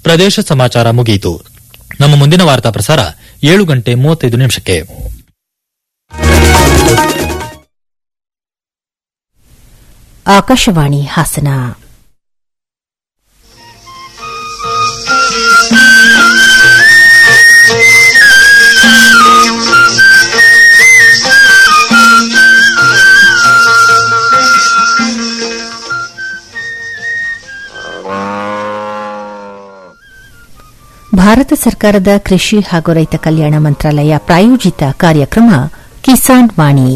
ಪ್ರದೇಶ ಸಮಾಚಾರ ಮುಗಿಯಿತು ನಮ್ಮ ಮುಂದಿನ ವಾರ್ತಾ ಪ್ರಸಾರ ಏಳು ಗಂಟೆ ಮೂವತ್ತೈದು ನಿಮಿಷಕ್ಕೆ ಆಕಾಶವಾಣಿ ಹಾಸನ ಭಾರತ ಸರ್ಕಾರದ ಕೃಷಿ ಹಾಗೂ ರೈತ ಕಲ್ಯಾಣ ಮಂತ್ರಾಲಯ ಪ್ರಾಯೋಜಿತ ಕಾರ್ಯಕ್ರಮ ಕಿಸಾನ್ ವಾಣಿ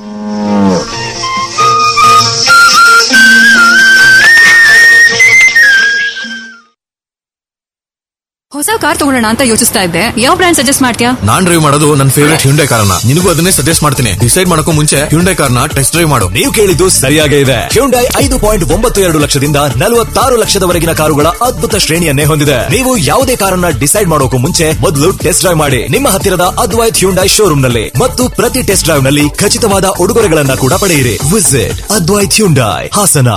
ಹೊಸ ಕಾರ್ ತಗೊಳ್ಳೋಣ ಅಂತ ಯೋಚಿಸ್ತಾ ಇದ್ದೆ ಯಾವ ಬ್ರ್ಯಾಂಡ್ ಸಜೆಸ್ಟ್ ಮಾಡ್ತೀಯಾ ನಾನ್ ಡ್ರೈವ್ ಮಾಡೋದು ನನ್ನ ಫೇವರೇಟ್ ಹ್ಯುಂಡೈ ಕಾರ್ನ ನಿನಗೂ ಅದನ್ನೇ ಸಜೆಸ್ಟ್ ಮಾಡ್ತೀನಿ ಡಿಸೈಡ್ ಮಾಡಕ್ಕೂ ಮುಂಚೆ ಹ್ಯುಂಡೈ ಕಾರ್ನ ಟೆಸ್ಟ್ ಡ್ರೈವ್ ಮಾಡು ನೀವು ಕೇಳಿದ್ದು ಸರಿಯಾಗೇ ಇದೆ ಹ್ಯುಂಡೈ ಐದು ಪಾಯಿಂಟ್ ಒಂಬತ್ತು ಎರಡು ಲಕ್ಷದಿಂದ ನಲವತ್ತಾರು ಲಕ್ಷದವರೆಗಿನ ಕಾರುಗಳ ಅದ್ಭುತ ಶ್ರೇಣಿಯನ್ನೇ ಹೊಂದಿದೆ ನೀವು ಯಾವುದೇ ಕಾರನ್ನ ಡಿಸೈಡ್ ಮಾಡೋಕು ಮುಂಚೆ ಮೊದಲು ಟೆಸ್ಟ್ ಡ್ರೈವ್ ಮಾಡಿ ನಿಮ್ಮ ಹತ್ತಿರದ ಅದ್ವೈತ್ ಹ್ಯುಂಡೈ ಶೋರೂಮ್ ನಲ್ಲಿ ಮತ್ತು ಪ್ರತಿ ಟೆಸ್ಟ್ ಡ್ರೈವ್ ನಲ್ಲಿ ಖಚಿತವಾದ ಉಡುಗೊರೆಗಳನ್ನ ಕೂಡ ಪಡೆಯಿರಿ ವಿಸಿಟ್ ಅದ್ವೈತ್ ಹ್ಯುಂಡೈ ಹಾಸನ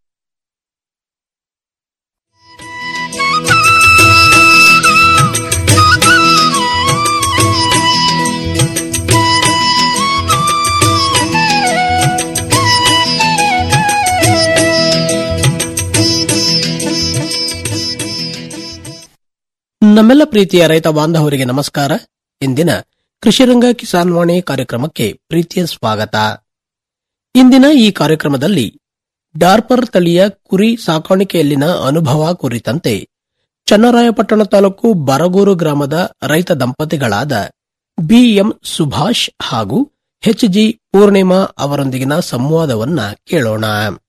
ನಮ್ಮೆಲ್ಲ ಪ್ರೀತಿಯ ರೈತ ಬಾಂಧವರಿಗೆ ನಮಸ್ಕಾರ ಇಂದಿನ ಕೃಷಿರಂಗ ಕಿಸಾನ್ ವಾಣಿ ಕಾರ್ಯಕ್ರಮಕ್ಕೆ ಪ್ರೀತಿಯ ಸ್ವಾಗತ ಇಂದಿನ ಈ ಕಾರ್ಯಕ್ರಮದಲ್ಲಿ ಡಾರ್ಪರ್ ತಳಿಯ ಕುರಿ ಸಾಕಾಣಿಕೆಯಲ್ಲಿನ ಅನುಭವ ಕುರಿತಂತೆ ಚನ್ನರಾಯಪಟ್ಟಣ ತಾಲೂಕು ಬರಗೂರು ಗ್ರಾಮದ ರೈತ ದಂಪತಿಗಳಾದ ಬಿಎಂ ಸುಭಾಷ್ ಹಾಗೂ ಎಚ್ ಜಿ ಪೂರ್ಣಿಮಾ ಅವರೊಂದಿಗಿನ ಸಂವಾದವನ್ನ ಕೇಳೋಣ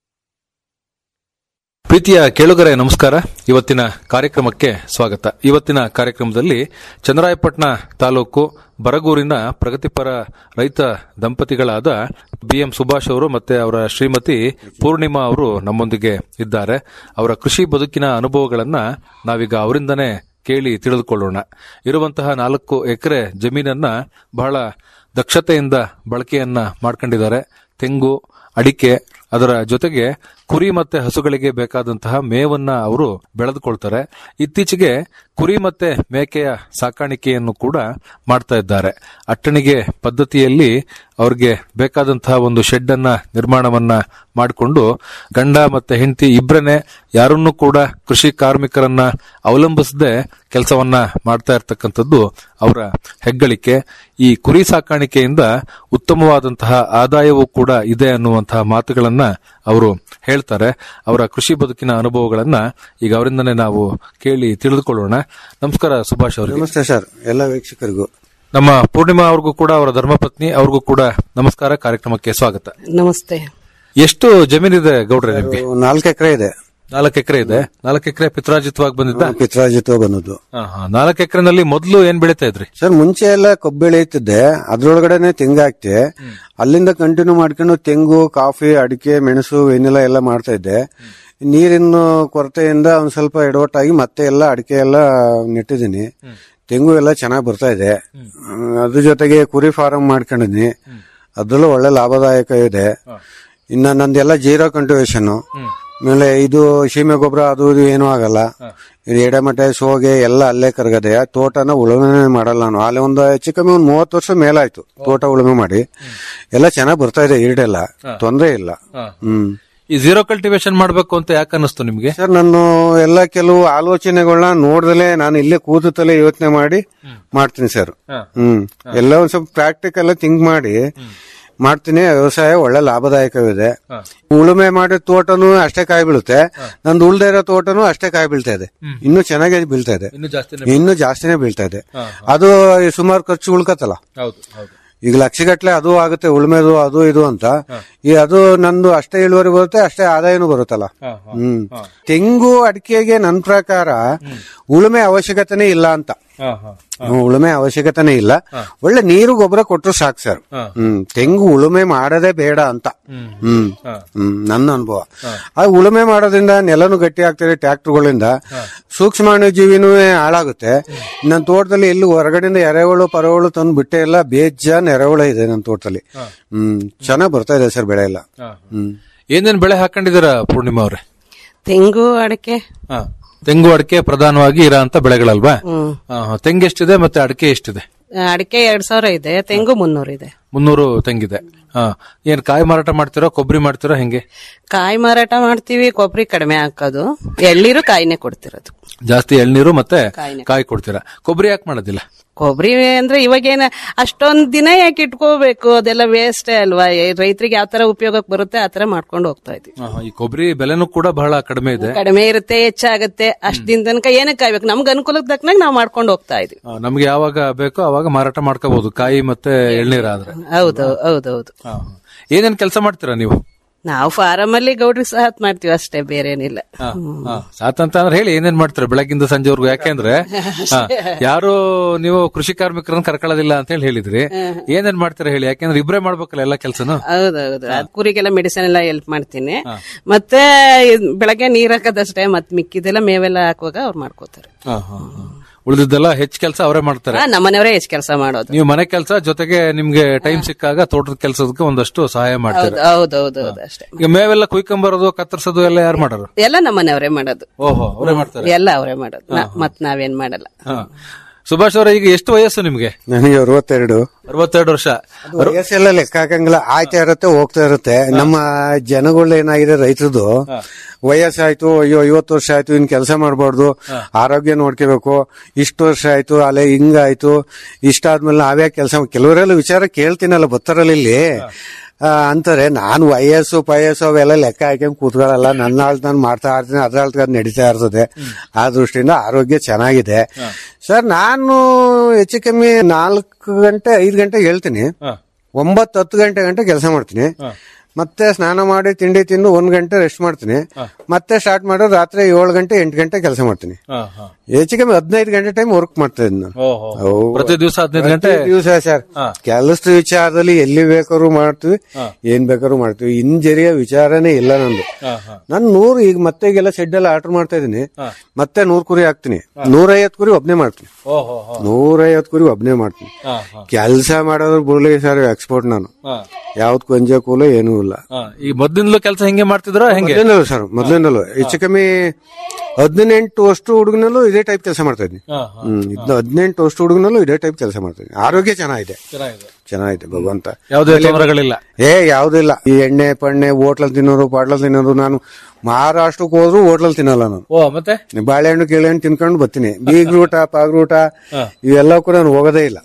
ಪ್ರೀತಿಯ ಕೇಳುಗರೆ ನಮಸ್ಕಾರ ಇವತ್ತಿನ ಕಾರ್ಯಕ್ರಮಕ್ಕೆ ಸ್ವಾಗತ ಇವತ್ತಿನ ಕಾರ್ಯಕ್ರಮದಲ್ಲಿ ಚಂದ್ರಾಯಪಟ್ಟಣ ತಾಲೂಕು ಬರಗೂರಿನ ಪ್ರಗತಿಪರ ರೈತ ದಂಪತಿಗಳಾದ ಬಿಎಂ ಸುಭಾಷ್ ಅವರು ಮತ್ತೆ ಅವರ ಶ್ರೀಮತಿ ಪೂರ್ಣಿಮಾ ಅವರು ನಮ್ಮೊಂದಿಗೆ ಇದ್ದಾರೆ ಅವರ ಕೃಷಿ ಬದುಕಿನ ಅನುಭವಗಳನ್ನ ನಾವೀಗ ಅವರಿಂದನೇ ಕೇಳಿ ತಿಳಿದುಕೊಳ್ಳೋಣ ಇರುವಂತಹ ನಾಲ್ಕು ಎಕರೆ ಜಮೀನನ್ನ ಬಹಳ ದಕ್ಷತೆಯಿಂದ ಬಳಕೆಯನ್ನ ಮಾಡ್ಕೊಂಡಿದ್ದಾರೆ ತೆಂಗು ಅಡಿಕೆ ಅದರ ಜೊತೆಗೆ ಕುರಿ ಮತ್ತೆ ಹಸುಗಳಿಗೆ ಬೇಕಾದಂತಹ ಮೇವನ್ನ ಅವರು ಬೆಳೆದುಕೊಳ್ತಾರೆ ಇತ್ತೀಚೆಗೆ ಕುರಿ ಮತ್ತೆ ಮೇಕೆಯ ಸಾಕಾಣಿಕೆಯನ್ನು ಕೂಡ ಮಾಡ್ತಾ ಇದ್ದಾರೆ ಅಟ್ಟಣಿಗೆ ಪದ್ಧತಿಯಲ್ಲಿ ಅವ್ರಿಗೆ ಬೇಕಾದಂತಹ ಒಂದು ಶೆಡ್ ಅನ್ನ ನಿರ್ಮಾಣವನ್ನ ಮಾಡಿಕೊಂಡು ಗಂಡ ಮತ್ತೆ ಹೆಂಡತಿ ಇಬ್ಬರನ್ನೇ ಯಾರನ್ನೂ ಕೂಡ ಕೃಷಿ ಕಾರ್ಮಿಕರನ್ನ ಅವಲಂಬಿಸದೆ ಕೆಲಸವನ್ನ ಮಾಡ್ತಾ ಇರ್ತಕ್ಕಂಥದ್ದು ಅವರ ಹೆಗ್ಗಳಿಕೆ ಈ ಕುರಿ ಸಾಕಾಣಿಕೆಯಿಂದ ಉತ್ತಮವಾದಂತಹ ಆದಾಯವೂ ಕೂಡ ಇದೆ ಅನ್ನುವಂತಹ ಮಾತುಗಳನ್ನ ಅವರು ಹೇಳ್ತಾರೆ ಅವರ ಕೃಷಿ ಬದುಕಿನ ಅನುಭವಗಳನ್ನ ಈಗ ಅವರಿಂದನೇ ನಾವು ಕೇಳಿ ತಿಳಿದುಕೊಳ್ಳೋಣ ನಮಸ್ಕಾರ ಸುಭಾಷ್ ಅವರಿಗೆ ನಮಸ್ತೆ ಸರ್ ಎಲ್ಲ ವೀಕ್ಷಕರಿಗೂ ನಮ್ಮ ಪೂರ್ಣಿಮಾ ಅವ್ರಿಗೂ ಕೂಡ ಅವರ ಧರ್ಮಪತ್ನಿ ಅವ್ರಿಗೂ ಕೂಡ ನಮಸ್ಕಾರ ಕಾರ್ಯಕ್ರಮಕ್ಕೆ ಸ್ವಾಗತ ನಮಸ್ತೆ ಎಷ್ಟು ಜಮೀನಿದೆ ಗೌಡ್ರೆ ನಿಮ್ಗೆ ನಾಲ್ಕು ಎಕರೆ ಇದೆ ನಾಲ್ಕು ಎಕರೆ ಇದೆ ನಾಲ್ಕು ಎಕರೆ ಪಿತ್ರಾಜಿತವಾಗಿ ಬಂದಿದ್ದ ಪಿತ್ರಾಜಿತ್ವ ಬಂದದ್ದು ನಾಲ್ಕು ಎಕರೆನಲ್ಲಿ ಮೊದಲು ಏನ್ ಬೆಳೀತಾ ಇದ್ರಿ ಸರ್ ಮುಂಚೆ ಎಲ್ಲ ಕಬ್ಬು ಬೆಳೆಯುತ್ತಿದ್ದೆ ಅದ್ರೊಳಗಡೆನೆ ತೆಂಗು ಹಾಕ್ತೆ ಅಲ್ಲಿಂದ ಕಂಟಿನ್ಯೂ ಮಾಡ್ಕೊಂಡು ತೆಂಗು ಕಾಫಿ ಅಡಿಕೆ ಮೆಣಸು ವೆನಿಲಾ ಎಲ್ಲ ಮಾಡ್ತಾ ಇದ್ದೆ ನೀರಿನ ಕೊರತೆಯಿಂದ ಒಂದ್ ಸ್ವಲ್ಪ ಎಡವಟ್ಟಾಗಿ ಮತ್ತೆ ಎಲ್ಲ ಅಡಿಕೆ ಎಲ್ಲ ನೆಟ್ಟಿದ್ದೀನಿ ತೆಂಗು ಎಲ್ಲ ಚೆನ್ನಾಗಿ ಬರ್ತಾ ಇದೆ ಹ್ಮ್, ಅದ್ರ ಜೊತೆಗೆ ಕುರಿ ಫಾರಂ ಮಾಡ್ಕೊಂಡಿದ್ದೀನಿ ಅದ್ರಲ್ಲೂ ಒಳ್ಳೆ ಲಾಭದಾಯಕ ಇದೆ ಇನ್ನ ನಂದೆಲ್ಲ ಜೀರೋ ಕಂಟಿವೇಶನ್ ಆಮೇಲೆ ಇದು ಸೀಮೆ ಗೊಬ್ಬರ ಅದು ಇದು ಏನೂ ಆಗಲ್ಲ ಇದು ಎಡೆಮಟೆ ಸೋಗೆ ಎಲ್ಲ ಅಲ್ಲೇ ಕರಗದೆ ತೋಟನ ಉಳುಮೆ ಮಾಡಲ್ಲ ನಾನು ಅಲ್ಲಿ ಒಂದು ಹೆಚ್ಚು ಕಮ್ಮಿ ಒಂದು ಮೂವತ್ತು ವರ್ಷ ಮೇಲಾಯ್ತು ತೋಟ ಉಳುಮೆ ಮಾಡಿ ಎಲ್ಲ ಚೆನ್ನಾಗಿ ಬರ್ತಾ ಇದೆ ಈಲ್ಡೆಲ್ಲ ತೊಂದರೆ ಇಲ್ಲ ಹ್ಮ್ ಈ ಝೀರೋ ಕಲ್ಟಿವೇಶನ್ ಮಾಡ್ಬೇಕು ಅಂತ ಯಾಕೆ ಅನ್ನಿಸ್ತು ನಿಮ್ಗೆ ಸರ್ ನಾನು ಎಲ್ಲ ಕೆಲವು ಆಲೋಚನೆಗಳನ್ನ ನೋಡ್ದಲೆ ನಾನು ಇಲ್ಲೇ ಕೂತಲೇ ಯೋಚನೆ ಮಾಡಿ ಮಾಡ್ತೀನಿ ಸರ್ ಹ್ಮ್ ಎಲ್ಲ ಒಂದ್ ಸ್ವಲ್ಪ ಪ್ರಾಕ್ಟಿಕಲ್ ಥಿಂಕ್ ಮಾಡಿ ಮಾಡ್ತೀನಿ ವ್ಯವಸಾಯ ಒಳ್ಳೆ ಲಾಭದಾಯಕವಿದೆ ಉಳುಮೆ ಮಾಡಿದ ತೋಟನು ಅಷ್ಟೇ ಕಾಯಿ ಬೀಳುತ್ತೆ ನಂದು ಉಳ್ದೇ ಇರೋ ತೋಟನು ಅಷ್ಟೇ ಕಾಯಿ ಬೀಳ್ತಾ ಇದೆ ಇನ್ನು ಚೆನ್ನಾಗಿ ಬೀಳ್ತಾ ಇದೆ ಇನ್ನು ಜಾಸ್ತಿ ಇನ್ನು ಜಾಸ್ತಿನೇ ಬೀಳ್ತಾ ಇದೆ ಅದು ಸುಮಾರು ಖರ್ಚು ಉಳ್ಕತ್ತಲ್ಲ ಹೌದು ಹೌದು ಈಗ ಲಕ್ಷಗಟ್ಲೆ ಅದು ಆಗುತ್ತೆ ಉಳುಮೆದು ಅದು ಇದು ಅಂತ ಈ ಅದು ನಂದು ಅಷ್ಟೇ ಇಳುವರಿ ಬರುತ್ತೆ ಅಷ್ಟೇ ಆದಾಯನೂ ಬರುತ್ತಲ್ಲ ಹ್ಮ್ ತೆಂಗು ಅಡಿಕೆಗೆ ನನ್ನ ಪ್ರಕಾರ ಉಳುಮೆ ಅವಶ್ಯಕತೆನೇ ಇಲ್ಲ ಅಂತ ಹ್ಮ್, ಉಳುಮೆ ಅವಶ್ಯಕತೆನೇ ಇಲ್ಲ ಒಳ್ಳೆ ನೀರು ಗೊಬ್ಬರ ಕೊಟ್ಟರು ಸಾಕು ಸರ್ ಹ್ಮ್ ತೆಂಗು ಉಳುಮೆ ಮಾಡದೇ ಬೇಡ ಅಂತ ಹ್ಮ್ ಹ್ಮ್ ನನ್ನ ಅನುಭವ ಆ ಉಳುಮೆ ಮಾಡೋದ್ರಿಂದ ನೆಲನು ಗಟ್ಟಿ ಆಗ್ತದೆ ಟ್ರ್ಯಾಕ್ಟರ್ಗಳಿಂದ ಸೂಕ್ಷ್ಮಾಣು ಜೀವಿನೂ ಹಾಳಾಗುತ್ತೆ ನನ್ನ ತೋಟದಲ್ಲಿ ಎಲ್ಲಿ ಹೊರಗಡೆಯಿಂದ ಎರೆಹುಳು ಪರಹುಳು ತಂದು ಬಿಟ್ಟೆ ಎಲ್ಲ ಬೇಜಾನ್ ಎರೆಹುಳ ಇದೆ ನನ್ನ ತೋಟದಲ್ಲಿ ಹ್ಮ್ ಚೆನ್ನಾಗ್ ಬರ್ತಾ ಇದೆ ಸರ್ ಬೆಳೆ ಎಲ್ಲ ಹ್ಮ್ ಏನೇನ್ ಬೆಳೆ ಹಾಕೊಂಡಿದ್ದೀರಾ ಪೂರ್ಣಿಮಾ ಅವ್ರೆ ತೆಂಗು ಅಡಿಕೆ ತೆಂಗು ಅಡಿಕೆ ಪ್ರಧಾನವಾಗಿ ಇರೋಂತ ಬೆಳೆಗಳಲ್ವಾ ಹ್ಮ್ ಆ, ಹಾ. ತೆಂಗು ಎಷ್ಟಿದೆ ಮತ್ತೆ ಅಡಿಕೆ ಎಷ್ಟಿದೆ ಅಡಿಕೆ ಎರಡ್ ಸಾವಿರ ಇದೆ ತೆಂಗು ಮುನ್ನೂರು ಇದೆ ಮುನ್ನೂರು ತೆಂಗಿದೆ ಹಾ ಏನ್ ಕಾಯಿ ಮಾರಾಟ ಮಾಡ್ತೀರೋ ಕೊಬ್ಬರಿ ಮಾಡ್ತೀರೋ ಹೆಂಗೆ ಕಾಯಿ ಮಾರಾಟ ಮಾಡ್ತೀವಿ ಕೊಬ್ಬರಿ ಕಡಿಮೆ ಹಾಕೋದು ಎಳ್ನೀರು ಕಾಯಿನೇ ಕೊಡ್ತಿರೋದು ಜಾಸ್ತಿ ಎಳ್ನೀರು ಮತ್ತೆ ಕಾಯಿನೇ. ಕಾಯಿ ಕೊಡ್ತೀರಾ ಕೊಬ್ಬರಿ ಯಾಕೆ ಮಾಡೋದಿಲ್ಲ ಕೊಬ್ಬರಿ ಅಂದ್ರೆ ಇವಾಗೇನ ಅಷ್ಟೊಂದ್ ದಿನ ಯಾಕೆ ಇಟ್ಕೋಬೇಕು ಅದೆಲ್ಲ ವೇಸ್ಟ್ ಅಲ್ವಾ ರೈತರಿಗೆ ಯಾವ ತರ ಉಪಯೋಗಕ್ಕೆ ಬರುತ್ತೆ ಆ ತರ ಮಾಡ್ಕೊಂಡು ಹೋಗ್ತಾ ಇದ್ವಿ ಆ, ಈ ಕೊಬ್ಬರಿ ಬೆಲೆನೂ ಕೂಡ ಬಹಳ ಕಡಿಮೆ ಇದೆ ಕಡಿಮೆ ಇರುತ್ತೆ ಹೆಚ್ಚಾಗುತ್ತೆ ಅಷ್ಟ್ ದಿನ ತನಕ ಏನಕ್ಕೆ ಕಾಯ್ಬೇಕು ನಮ್ಗೆ ಅನುಕೂಲಕ್ಕೆ ತಕ್ಕನಾಗ ನಾವು ಮಾಡ್ಕೊಂಡು ಹೋಗ್ತಾ ಇದ್ವಿ ಆ, ನಮ್ಗೆ ಯಾವಾಗ ಬೇಕೋ ಅವಾಗ ಮಾರಾಟ ಮಾಡ್ಕೋಬಹುದು ಕಾಯಿ ಮತ್ತೆ ಎಳ್ನೀರ್ ಆದ್ರೆ ಹೌದು ಹೌದೌದು ಆ, ಹಾ. ಏನೇನ್ ಕೆಲಸ ಮಾಡ್ತೀರಾ ನೀವು ನಾವು ಫಾರಂ ಅಲ್ಲಿ ಗೌಡ್ರಿಗೆ ಸಹ ಮಾಡ್ತೀವಿ ಅಷ್ಟೇ ಬೇರೆ ಏನಿಲ್ಲ ಆ, ಆ, ಸಾತ್ ಅಂತ ಅಂದ್ರೆ ಹೇಳಿ ಏನೇನ್ ಮಾಡ್ತೀರಾ ಬೆಳಗ್ಗಿಂದ ಸಂಜೆವರೆಗೂ ಯಾಕೆಂದ್ರೆ ಆ, ಯಾರು ನೀವು ಕೃಷಿ ಕಾರ್ಮಿಕರನ್ನ ಕರ್ಕೊಳ್ಳೋದಿಲ್ಲ ಅಂತ ಹೇಳಿ ಹೇಳಿದ್ರಿ ಏನೇನ್ ಮಾಡ್ತೀರಾ ಹೇಳಿ ಯಾಕೆಂದ್ರೆ ಇಬ್ರೇ ಮಾಡ್ಬೇಕಲ್ಲ ಎಲ್ಲ ಕೆಲಸನು ಹೌದೌದು ಅದ್ ಕುರಿಗೆಲ್ಲ ಮೆಡಿಸಿನ್ ಎಲ್ಲ ಹೆಲ್ಪ್ ಮಾಡ್ತೀನಿ ಮತ್ತೆ ಇದ್ ಬೆಳಗ್ಗೆ ನೀರ್ ಹಾಕೋದಷ್ಟೇ ಮತ್ ಮಿಕ್ಕಿದೆಲ್ಲ ಮೇವೆಲ್ಲ ಹಾಕುವಾಗ ಅವ್ರು ಮಾಡ್ಕೋತಾರೆ ಉಳಿದಿದ್ದೆಲ್ಲ ಹೆಚ್ಚು ಕೆಲಸ ಅವರೇ ಮಾಡ್ತಾರೆ ಆ, ನಮ್ಮನೆಯವರೇ ಹೆಚ್ಚು ಕೆಲಸ ಮಾಡೋದು ನೀವು ಮನೆ ಕೆಲಸ ಜೊತೆಗೆ ನಿಮ್ಗೆ ಟೈಮ್ ಸಿಕ್ಕಾಗ ತೋಟದ ಕೆಲಸದಕ್ಕೆ ಒಂದಷ್ಟು ಸಹಾಯ ಮಾಡ್ತೀರಾ ಹೌದೌದು ಹೌದು ಅಷ್ಟೇ ಈಗ ಮೇವೆಲ್ಲ ಕುಯ್ಕೊಂಬರೋದು ಕತ್ತರಿಸೋದು ಎಲ್ಲ ಯಾರು ಮಾಡೋರು ಎಲ್ಲ ನಮ್ಮನೆಯವರೇ ಮಾಡೋದು ಓಹೋ ಅವರೇ ಮಾಡ್ತಾರೆ ಎಲ್ಲ ಅವರೇ ಮಾಡೋದು ನಾ- ಮತ್ ನಾವೇನ್ ಮಾಡಲ್ಲ ಹಾ. ಸುಭಾಷ್ ಅವರ ಈಗ ಎಷ್ಟು ವಯಸ್ಸು ನಿಮ್ಗೆ ನನಗೆ ಅರವತ್ತೆರಡು ಅರವತ್ತೆರಡು ವರ್ಷ ವಯಸ್ಸೆಲ್ಲ ಲೆಕ್ಕ ಹಾಕಂಗಿಲ್ಲ ಆಯ್ತಾ ಇರುತ್ತೆ ಹೋಗ್ತಾ ಇರುತ್ತೆ ನಮ್ಮ ಜನಗಳು ಏನಾಗಿದೆ ರೈತರದು ವಯಸ್ಸಾಯ್ತು ಅಯ್ಯೋ ಐವತ್ತು ವರ್ಷ ಆಯ್ತು ಇನ್ ಕೆಲಸ ಮಾಡಬಾರ್ದು ಆರೋಗ್ಯ ನೋಡ್ಕೋಬೇಕು ಇಷ್ಟು ವರ್ಷ ಆಯ್ತು ಅಲ್ಲೇ ಹಿಂಗಾಯ್ತು ಇಷ್ಟಾದ್ಮೇಲೆ ನಾವೇ ಕೆಲಸ ಕೆಲವರೆಲ್ಲ ವಿಚಾರ ಕೇಳ್ತೀನಲ್ಲ ಬತ್ತಾರಲ್ಲ ಇಲ್ಲಿ ಆ, ಅಂತಾರೆ ನಾನು ವಯಸ್ಸು ಪಯಸ್ಸು ಅವೆಲ್ಲ ಲೆಕ್ಕ ಹಾಕೊಂಡ್ ಕೂತ್ಕೊಳ್ಳಲ್ಲ ನನ್ನ ಆಳ್ ನಾನು ಮಾಡ್ತಾ ಇರ್ತೀನಿ ಅದ್ರ ಆಳ್ತ ಅದ್ ನಡೀತಾ ಇರ್ತದೆ ಆ ದೃಷ್ಟಿಯಿಂದ ಆರೋಗ್ಯ ಚೆನ್ನಾಗಿದೆ ಸರ್ ನಾನು ಹೆಚ್ಚು ಕಮ್ಮಿ ನಾಲ್ಕು ಗಂಟೆ ಐದು ಗಂಟೆ ಹೇಳ್ತೀನಿ ಒಂಬತ್ತು ಹತ್ತು ಗಂಟೆ ಗಂಟೆ ಕೆಲಸ ಮಾಡ್ತೀನಿ ಮತ್ತೆ ಸ್ನಾನ ಮಾಡಿ ತಿಂಡಿ ತಿಂದು ಒಂದ್ ಗಂಟೆ ರೆಸ್ಟ್ ಮಾಡ್ತೀನಿ ಮತ್ತೆ ಸ್ಟಾರ್ಟ್ ಮಾಡೋದು ರಾತ್ರಿ ಏಳು ಗಂಟೆ ಎಂಟು ಗಂಟೆ ಕೆಲಸ ಮಾಡ್ತೀನಿ ಹೆಚ್ಚು ಕಮ್ಮಿ ಹದಿನೈದು ಗಂಟೆ ಟೈಮ್ ವರ್ಕ್ ಮಾಡ್ತಾ ಇದ್ದೀನಿ ನಾನು ಹೌದು. ಪ್ರತಿ ದಿವಸ ಹದಿನೈದು ಗಂಟೆ ಪ್ರತಿ ದಿವಸ ಸರ್ ಕೆಲಸದ ವಿಚಾರದಲ್ಲಿ ಎಲ್ಲಿ ಬೇಕಾದ್ರೂ ಮಾಡ್ತೀವಿ ಏನ್ ಬೇಕಾದ್ರೂ ಮಾಡ್ತೀವಿ ಇಂಜರಿಯ ವಿಚಾರನೇ ಇಲ್ಲ ನಂದು ನಾನು ನೂರು ಈಗ ಮತ್ತೆ ಈಗೆಲ್ಲ ಶೆಡ್ ಎಲ್ಲ ಆರ್ಡರ್ ಮಾಡ್ತಾ ಇದೀನಿ ಮತ್ತೆ ನೂರ್ ಕುರಿ ಹಾಕ್ತೀನಿ ನೂರೈವತ್ತು ಕುರಿ ಒಬ್ನೇ ಮಾಡ್ತೀನಿ ನೂರೈವತ್ತು ಕುರಿ ಒಬ್ನೇ ಮಾಡ್ತೀನಿ ಕೆಲಸ ಮಾಡೋದ್ರ ಬುರ್ಲಿ ಸರ್ ಎಕ್ಸ್ಪೋರ್ಟ್ ನಾನು ಯಾವ್ದು ಕೊಂಜ ಕೂಲ ಏನೂ ಇಲ್ಲ ಈ ಮೊದ್ಲಿಂದಲೂ ಕೆಲಸ ಹೆಂಗೆ ಮಾಡ್ತಿದ್ರ ಹೆಂಗೆ ಮೊದ್ಲಿಂದಲೂ ಸರ್ ಮೊದ್ಲಿಂದಲೂ ಹೆಚ್ಚು ಕಮ್ಮಿ ಹದಿನೆಂಟು ವರ್ಷ ಹುಡುಗನಲ್ಲೂ ಇದೇ ಟೈಪ್ ಕೆಲಸ ಮಾಡ್ತಾ ಇದ್ದೀನಿ ಹ್ಮ್ ಇದ್ನ ಹದಿನೆಂಟು ವರ್ಷ ಹುಡುಗನಲ್ಲೂ ಇದೇ ಟೈಪ್ ಕೆಲಸ ಮಾಡ್ತಾ ಇದ್ದೀನಿ ಆರೋಗ್ಯ ಚೆನ್ನಾಗಿದೆ ಚೆನ್ನಾಗಿದೆ ಭಗವಂತ ಯಾವುದೇ ತೊಂದರೆಗಳಿಲ್ಲ ಏ ಯಾವ್ದು ಇಲ್ಲ ಈ ಎಣ್ಣೆ ಪಣ್ಣೆ ಹೋಟ್ಲಲ್ಲಿ ತಿನ್ನೋದು ಪಾಟ್ಲಲ್ಲಿ ತಿನ್ನೋದು ನಾನು ಮಹಾರಾಷ್ಟ್ರಕ್ಕೆ ಹೋದ್ರು ಹೋಟ್ಲಲ್ಲಿ ತಿನ್ನಲ್ಲ ನಾನು ಓ ಮತ್ತೆ ಬಾಳೆಹಣ್ಣು ಕೇಳೆಹಣ್ಣು ತಿನ್ಕೊಂಡು ಬರ್ತೀನಿ ಬೀಗ್ರೂಟ ಪಾಗ್ರೂಟ ಇವೆಲ್ಲ ಕೂಡ ನಾನು ಹೋಗೋದೇ ಇಲ್ಲ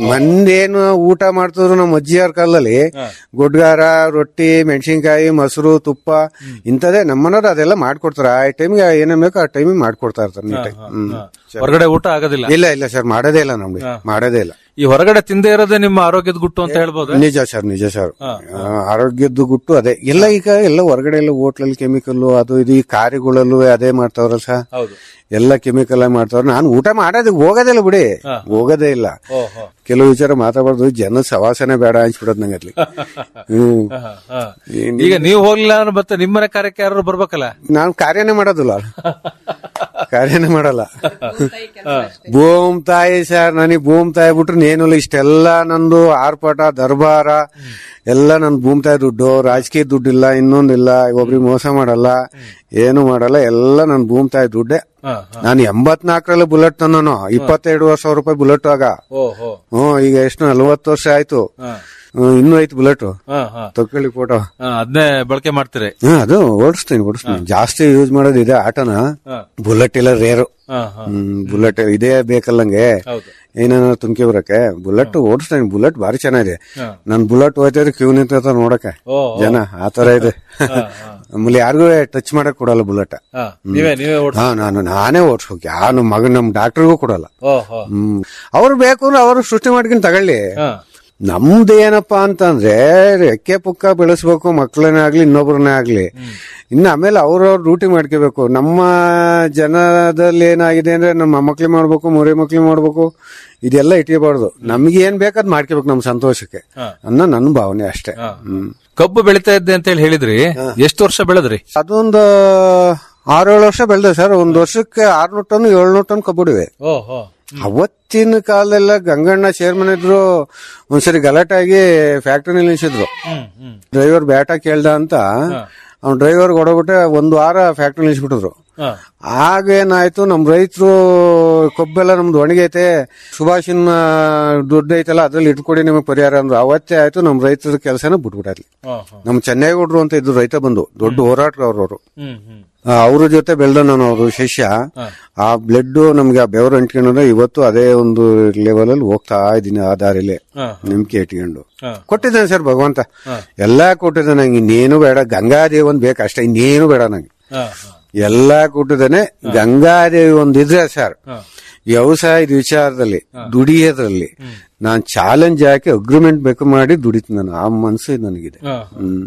ಮಂದೇನು ಊಟ ಮಾಡ್ತಿದ್ರು ನಮ್ಮ ಅಜ್ಜಿಯವ್ರ ಕಾಲದಲ್ಲಿ ಗುಡ್ಗಾರ ರೊಟ್ಟಿ ಮೆಣಸಿನ್ಕಾಯಿ ಮೊಸರು ತುಪ್ಪ ಇಂಥದೇ ನಮ್ಮನವ್ರು ಅದೆಲ್ಲ ಮಾಡ್ಕೊಡ್ತಾರೆ ಆ ಟೈಮ್ಗೆ ಏನೇನ್ ಬೇಕೋ ಆ ಟೈಮಿಗೆ ಮಾಡ್ಕೊಡ್ತಾ ಇರ್ತಾರೆ ನೀಟಾಗಿ ಹ್ಮ್ ಹೊರಗಡೆ ಊಟ ಆಗೋದಿಲ್ಲ ಇಲ್ಲ ಇಲ್ಲ ಸರ್ ಮಾಡೋದೇ ಇಲ್ಲ ನಮ್ಗೆ ಮಾಡೋದೇ ಇಲ್ಲ ಈ ಹೊರಗಡೆ ತಿಂದೇ ಇರೋದೇ ನಿಮ್ಮ ಆರೋಗ್ಯದ ಗುಟ್ಟು ಅಂತ ಹೇಳ್ಬೋದು ನಿಜ ಸರ್ ನಿಜ ಸರ್ ಆ, ಆರೋಗ್ಯದ ಗುಟ್ಟು ಅದೇ ಎಲ್ಲ ಈಗ ಎಲ್ಲ ಹೊರಗಡೆ ಎಲ್ಲ ಹೋಟ್ಲಲ್ಲಿ ಕೆಮಿಕಲ್ ಅದು ಇದು ಈ ಕಾರಿಗಳಲ್ಲೂ ಅದೇ ಮಾಡ್ತಾವ್ರಲ್ಲ ಸರ್ ಹೌದು ಎಲ್ಲ ಕೆಮಿಕಲ್ ಮಾಡ್ತಾವ್ರ ನಾನು ಊಟ ಮಾಡೋದು ಹೋಗೋದೇ ಇಲ್ಲ ಬಿಡಿ ಹೋಗೋದೇ ಇಲ್ಲ ಕೆಲವು ವಿಚಾರ ಮಾತಾಡಬಾರ್ದು ಜನ ಸವಾಸನೆ ಬೇಡ ಅನ್ಸ್ಬಿಡೋದು ನಂಗೆ ಅಲ್ಲಿ ಹ್ಮ್ ಏನ್- ಈಗ ನೀವು ಹೋಗ್ಲಿಲ್ಲ ಅಂದ್ರೆ ಮತ್ತೆ ನಿಮ್ಮನೆ ಕಾರ್ಯಕ್ಕೆ ಯಾರು ಬರ್ಬೇಕಲ್ಲ ನಾನು ಕಾರ್ಯನೇ ಮಾಡೋದಿಲ್ಲ ಕಾರ್ಯನೇ ಮಾಡಲ್ಲ ಭೂಮ್ ತಾಯಿ ಸರ್ ನನಗೆ ಭೂಮ್ ತಾಯಿ ಬಿಟ್ರೆ ಏನು ಇಲ್ಲ ಇಷ್ಟೆಲ್ಲ ನಂದು ಆರ್ಪಾಟ ದರ್ಬಾರ ಎಲ್ಲ ನನ್ ಭೂಮ್ ತಾಯಿ ದುಡ್ಡು ರಾಜಕೀಯ ದುಡ್ಡಿಲ್ಲ ಇನ್ನೊಂದಿಲ್ಲ ಒಬ್ರಿಗೆ ಮೋಸ ಮಾಡಲ್ಲ ಏನು ಮಾಡಲ್ಲ ಎಲ್ಲ ನನ್ ಭೂಮ್ ತಾಯಿ ದುಡ್ಡೆ ನಾನು ಎಂಬತ್ನಾಲ್ಕರಲ್ಲಿ ಬುಲೆಟ್ ತಂದನು ಇಪ್ಪತ್ತೆರಡು ವರ್ಷ ರೂಪಾಯಿ ಬುಲೆಟ್ ಆಗ ಓಹೋ ಹ್ಮ್ ಈಗ ಎಷ್ಟು ನಲ್ವತ್ತು ವರ್ಷ ಆಯ್ತು ಹ್ಮ್, ಇನ್ನೂ ಐತಿ ಬುಲೆಟ್ ತಕೊಳ್ಳಿ ಫೋಟೋ ಅದನ್ನೇ ಬಳಕೆ ಮಾಡ್ತೀರಿ ಹ್ಮ್ ಅದು ಓಡಿಸ್ತೀನಿ ಓಡಿಸ್ತೀನಿ ಜಾಸ್ತಿ ಯೂಸ್ ಮಾಡೋದು ಇದೆ ಆಟನ ಬುಲೆಟ್ ಇಲ್ಲ ರೇರು ಹ್ಮ್ ಬುಲೆಟ್ ಇದೇ ಬೇಕಲ್ಲಂಗೆ ಏನೇನಾದ್ರು ತುಂಬ್ಕೆ ಬರಕ್ಕೆ ಬುಲೆಟ್ ಓಡಿಸ್ತೀನಿ ಬುಲೆಟ್ ಭಾರಿ ಚೆನ್ನಾಗಿದೆ ನನ್ ಬುಲೆಟ್ ಹೋಯ್ತಿದ್ರೆ ಕ್ಯೂ ನಿಂತ ನೋಡಕ್ಕೆ ಜನ ಆತರ ಇದೆ ಆಮೇಲೆ ಯಾರಿಗೂ ಟಚ್ ಮಾಡಕ್ ಕೊಡಲ್ಲ ಬುಲೆಟ್ ನೀವೇ ನೀವೇ ಓಡ್ ಹಾ ನಾನು ನಾನೇ ಓಡಿಸ್ಬೇಕು ಯಾವ ನಮ್ ಮಗ ನಮ್ ಡಾಕ್ಟರ್ಗೂ ಕೊಡಲ್ಲ ಓಹೋ ಹ್ಮ್ ಅವ್ರು ಬೇಕು ಅಂದ್ರೆ ಅವರು ಸೃಷ್ಟಿ ಮಾಡ್ಕೊಂಡು ತಗೊಳ್ಳಿ ನಮ್ದು ಏನಪ್ಪಾ ಅಂತಂದ್ರೆ ರೆಕ್ಕೆ ಪುಕ್ಕ ಬೆಳೆಸ್ಬೇಕು ಮಕ್ಕಳನ್ನೇ ಆಗ್ಲಿ ಇನ್ನೊಬ್ರನ್ನೇ ಆಗ್ಲಿ ಇನ್ನು ಆಮೇಲೆ ಅವ್ರವ್ರ ಡ್ಯೂಟಿ ಮಾಡ್ಕೋಬೇಕು ನಮ್ಮ ಜನದಲ್ಲಿ ಏನಾಗಿದೆ ಅಂದ್ರೆ ನಮ್ಮ ಮಕ್ಳಿಗೆ ಮಾಡ್ಬೇಕು ಮುರಿ ಮಕ್ಳಿಗೆ ಮಾಡ್ಬೇಕು ಇದೆಲ್ಲ ಇಟ್ಕೋಬಾರ್ದು ನಮ್ಗೆ ಏನ್ ಬೇಕಾದ್ ಮಾಡ್ಕೋಬೇಕು ನಮ್ ಸಂತೋಷಕ್ಕೆ ಅನ್ನೋ ನನ್ನ ಭಾವನೆ ಅಷ್ಟೇ ಹ್ಮ್ ಕಬ್ಬು ಬೆಳಿತಾ ಇದ್ದೆ ಅಂತ ಹೇಳಿ ಹೇಳಿದ್ರಿ ಎಷ್ಟು ವರ್ಷ ಬೆಳೆದ್ರಿ ಅದೊಂದು ಆರೇಳು ವರ್ಷ ಬೆಳೆದೆ ಸರ್ ಒಂದ್ ವರ್ಷಕ್ಕೆ ಆರ್ನೂರು ಟನ್ ಏಳ್ನೂರು ಟನ್ ಕಬ್ಬುಡಿವೆ ಓಹೋ ಅವತ್ತಿನ ಕಾಲದೆಲ್ಲ ಗಂಗಣ್ಣ ಚೇರ್ಮನ್ ಇದ್ರು ಒಂದ್ಸರಿ ಗಲಾಟೆ ಆಗಿ ಫ್ಯಾಕ್ಟರಿ ನಿಲ್ಲಿಸಿದ್ರು ಡ್ರೈವರ್ ಬ್ಯಾಟ ಕೇಳ್ದ ಅಂತ ಅವ್ನ್ ಡ್ರೈವರ್ ಹೊಡಬಿಟ್ಟೆ ಒಂದ್ ವಾರ ಫ್ಯಾಕ್ಟರಿ ನಿಲ್ಲಿಸ್ಬಿಟ್ಟಿದ್ರು ಆಗ ಏನಾಯ್ತು ನಮ್ ರೈತರು ಕೊಬ್ಬೆಲ್ಲ ನಮ್ದು ಒಣಗೈತೆ ಸುಭಾಷಿನ ದುಡ್ಡು ಐತಲ್ಲ ಅದ್ರಲ್ಲಿ ಇಟ್ಕೊಡಿ ನಿಮಗೆ ಪರಿಹಾರ ಅಂದ್ರು ಅವತ್ತೇ ಆಯ್ತು ನಮ್ ರೈತರ ಕೆಲಸನ ಬಿಟ್ಬಿಟ್ಟಾರ್ಲಿ ನಮ್ ಚೆನ್ನೈಗೌಡ್ರು ಅಂತ ಇದ್ರು ರೈತ ಬಂದು ದೊಡ್ಡ ಹೋರಾಟಗಾರರು ಅವ್ರ ಜೊತೆ ಬೆಳೆದ ನಾನು ಅವರು ಶಿಷ್ಯ ಆ ಬ್ಲಡ್ ನಮ್ಗೆ ಆ ಬೆವರು ಅಂಟ್ಕೊಂಡ್ರೆ ಇವತ್ತು ಅದೇ ಒಂದು ಲೆವೆಲ್ ಅಲ್ಲಿ ಹೋಗ್ತಾ ಇದ್ದೀನಿ ಆ ದಾರಿಲಿ ನಂಬಿಕೆ ಇಟ್ಕೊಂಡು ಕೊಟ್ಟಿದ್ದಾನೆ ಸರ್ ಭಗವಂತ ಎಲ್ಲಾ ಕೊಟ್ಟಿದ್ದಾನೆ ನಂಗೆ ಇನ್ನೇನು ಬೇಡ ಗಂಗಾದೇವಿ ಒಂದ್ ಬೇಕು ಅಷ್ಟೇ ಇನ್ನೇನು ಬೇಡ ನಂಗೆ ಎಲ್ಲಾ ಕೊಟ್ಟಿದ್ದಾನೆ ಗಂಗಾದೇವಿ ಒಂದ್ ಇದ್ರೆ ಸರ್ ವ್ಯವಸಾಯದ ವಿಚಾರದಲ್ಲಿ ದುಡಿಯೋದ್ರಲ್ಲಿ ನಾನ್ ಚಾಲೆಂಜ್ ಹಾಕಿ ಅಗ್ರಿಮೆಂಟ್ ಬೇಕು ಮಾಡಿ ದುಡಿತೀನಿ ನಾನು ಆ ಮನ್ಸು ನನಗಿದೆ ಹ್ಮ್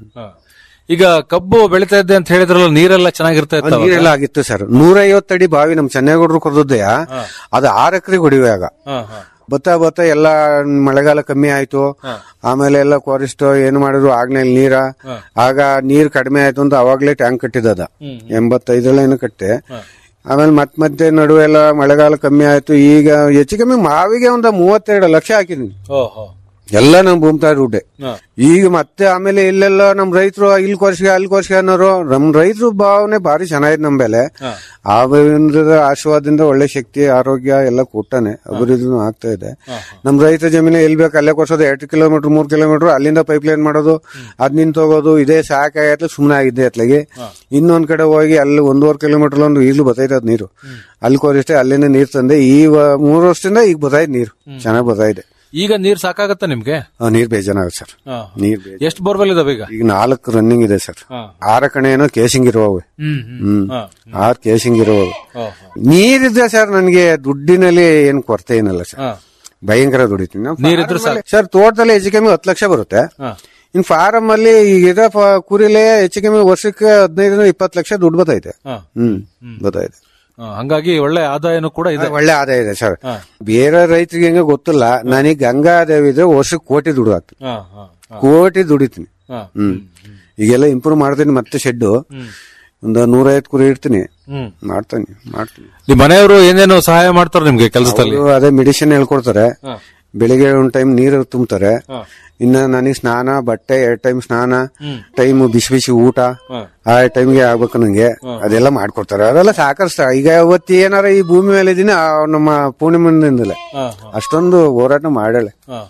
ಈಗ ಕಬ್ಬು ಬೆಳಿತಾ ಇದ್ದೆ ಅಂತ ಹೇಳಿದ್ರಲ್ಲ ನೀರೆಲ್ಲ ಚೆನ್ನಾಗಿರ್ತಾ ಇತ್ತು ಅವಾಗ? ನೀರೆಲ್ಲ ಆಗಿತ್ತು ಸರ್ ನೂರೈವತ್ತು ಅಡಿ ಬಾವಿ ನಮ್ ಚೆನ್ನೈಗೌಡರು ಕೊರದದ್ದೆ ಅದು ಆರ್ ಎಕರೆ ಹೊಡಿವೆ ಆಗ ಹಾ, ಹಾ. ಬತ್ತಾ ಬತ್ತಾ ಎಲ್ಲ ಮಳೆಗಾಲ ಕಮ್ಮಿ ಆಯ್ತು ಆಮೇಲೆ ಎಲ್ಲ ಕೋರಿಸ್ಟ್ ಏನ್ ಮಾಡಿದ್ರು ಆಗ್ನೇಲಿ ನೀರ ಆಗ ನೀರ್ ಕಡಿಮೆ ಆಯ್ತು ಅಂತ ಅವಾಗ್ಲೇ ಟ್ಯಾಂಕ್ ಕಟ್ಟಿದದ ಎಂಬತ್ತೈದರಲ್ಲೇನು ಕಟ್ಟೆ ಆಮೇಲೆ ಮತ್ ಮತ್ತೆ ನಡುವೆ ಎಲ್ಲ ಮಳೆಗಾಲ ಕಮ್ಮಿ ಆಯ್ತು ಈಗ ಹೆಚ್ಚು ಕಮ್ಮಿ ಮಾವಿಗೆ ಒಂದು ಮೂವತ್ತೆರಡು ಲಕ್ಷ ಹಾಕಿದೀನಿ ಓಹೋ ಎಲ್ಲ ನಮ್ ಭೂಮಿತಾ ದುಡ್ಡೆ ಈಗ ಮತ್ತೆ ಆಮೇಲೆ ಇಲ್ಲೆಲ್ಲ ನಮ್ ರೈತರು ಇಲ್ಲಿ ಕೋರ್ಸ್ಗೆ ಅಲ್ಲಿ ಕೋರ್ಸ್ಗೆ ಅನ್ನೋರು ನಮ್ ರೈತರು ಭಾವನೆ ಭಾರಿ ಚೆನ್ನಾಗಿದೆ ನಮ್ ಬೆಲೆ ಆ ಬೇಂದ್ರದ ಆಶೀರ್ವಾದದಿಂದ ಒಳ್ಳೆ ಶಕ್ತಿ ಆರೋಗ್ಯ ಎಲ್ಲ ಕೊಟ್ಟಾನೆ ಅಭಿವೃದ್ಧಿನೂ ಆಗ್ತಾ ಇದೆ ನಮ್ ರೈತ ಜಮೀನು ಎಲ್ಲಿ ಬೇಕು ಅಲ್ಲೇ ಕೊಡ್ಸೋದು ಎರಡು ಕಿಲೋಮೀಟರ್ ಮೂರ್ ಕಿಲೋಮೀಟರ್ ಅಲ್ಲಿಂದ ಪೈಪ್ ಲೈನ್ ಮಾಡೋದು ಅದ್ ನಿಂತೋಗೋದು ಇದೇ ಸಾಕಾಗತ್ತೆ ಸುಮ್ಮನೆ ಆಗಿದ್ದೆ ಅತ್ಲಾಗೆ ಇನ್ನೊಂದ್ ಕಡೆ ಹೋಗಿ ಅಲ್ಲಿ ಒಂದೂವರೆ ಕಿಲೋಮೀಟರ್ ಒಂದು ಈಗಲೂ ಬತ್ತೈತೆ ಅದ್ ನೀರು ಅಲ್ಲಿ ಕೋರಿಷ್ಟೇ ಅಲ್ಲಿಂದ ನೀರ್ ತಂದೆ ಈ ವ- ಮೂರು ವರ್ಷದಿಂದ ಈಗ ಬತ್ತಾಯ್ತು ನೀರು ಚೆನ್ನಾಗಿ ಬತ್ತಾಯಿದೆ ಈಗ ನೀರ್ ಸಾಕಾಗತ್ತ ನಿಮ್ಗೆ ಆ, ನೀರ್ ಬೇಜಾನಾಗುತ್ತೆ ಸರ್ ನೀರ್ ಬೇಜಾನ್. ಎಷ್ಟು ಬೋರ್ವೆಲ್ ಇದಾವೆ ಈಗ ಈಗ ನಾಲ್ಕು ರನ್ನಿಂಗ್ ಇದೆ ಸರ್ ಆರ ಕಣೆ ಏನೋ ಕೇಸಿಂಗ್ ಇರುವವೆ ಹ್ಮ್ ಆರ್ ಕೇಸಿಂಗ್ ಇರುವವೆ ನೀರಿದ್ರೆ ಸರ್ ನನ್ಗೆ ದುಡ್ಡಿನಲ್ಲಿ ಏನ್ ಕೊರತೆ ಏನಲ್ಲ ಸರ್ ಭಯಂಕರ ದುಡಿತೀನಿ ನಾವು ನೀರಿದ್ರೆ farm ಅಲ್ಲಿ- ಸರ್ ತೋಟದಲ್ಲಿ ಹೆಚ್ಚು ಕಮ್ಮಿ ಹತ್ತು ಲಕ್ಷ ಬರುತ್ತೆ ಇನ್ ಫಾರಂ ಅಲ್ಲಿ ಈಗ ಇರೋ ಫ- ಕುರಿಲೆ ಹೆಚ್ಚು ಕಮ್ಮಿ ವರ್ಷಕ್ಕೆ ಹದಿನೈದರಿಂದ ಇಪ್ಪತ್ತು ಲಕ್ಷ ದುಡ್ಡು ಬತ್ತೈತೆ ಹ್ಮ್ ಬತ್ತೈತೆ ಆ, ಹಂಗಾಗಿ ಒಳ್ಳೆ ಆದಾಯನೂ ಕೂಡ ಇದೆ ಒಳ್ಳೆ ಆದಾಯ ಇದೆ ಸರ್ ಬೇರೆ ರೈತರಿಗೆ ಹೆಂಗ ಗೊತ್ತಿಲ್ಲ ನನಗೆ ಗಂಗಾದೇವಿ ಇದ್ರೆ ವರ್ಷಕ್ಕೆ ಕೋಟಿ ದುಡ್ಡು ಹಾಕ್ತೀನಿ ಹಾ, ಹಾ, ಹಾ. ಕೋಟಿ ದುಡಿತೀನಿ ಹಾ. ಹ್ಮ್ ಈಗೆಲ್ಲ ಇಂಪ್ರೂವ್ ಮಾಡ್ತೀನಿ ಮತ್ತೆ ಶೆಡ್ ಒಂದು ನೂರೈವತ್ತು ಕುರಿ ಇಡ್ತೀನಿ ಹ್ಮ್. ಮಾಡ್ತಾನೆ ಮಾಡ್ತೀನಿ ನಿಮ್ ಮನೆಯವರು ಏನೇನು ಸಹಾಯ ಮಾಡ್ತಾರೆ ನಿಮ್ಗೆ ಕೆಲಸದಲ್ಲಿ ಅವ್ರು ಅದೇ ಮೆಡಿಸಿನ್ ಹೇಳ್ಕೊಡ್ತಾರೆ ಬೆಳಿಗ್ಗೆ ಒಂದ್ ಟೈಮ್ ನೀರು ತುಂಬ್ತಾರೆ ಇನ್ನ ನನಗೆ ಸ್ನಾನ ಬಟ್ಟೆ ಎರಡ್ ಟೈಮ್ ಸ್ನಾನ ಟೈಮ್ ಬಿಸಿ ಬಿಸಿ ಊಟ ಆ ಟೈಮ್ಗೆ ಆಗ್ಬೇಕು ನಂಗೆ ಅದೆಲ್ಲ ಮಾಡ್ಕೊಡ್ತಾರೆ ಅದೆಲ್ಲ ಸಾಕಷ್ಟು ಈಗ ಅವತ್ತು ಏನಾರ ಈ ಭೂಮಿ ಮೇಲೆ ಇದೀನಿ ಆ ನಮ್ಮ ಪೂರ್ಣಿಮೆಯಿಂದಲೇ ಅಷ್ಟೊಂದು ಹೋರಾಟ ಮಾಡಳೆ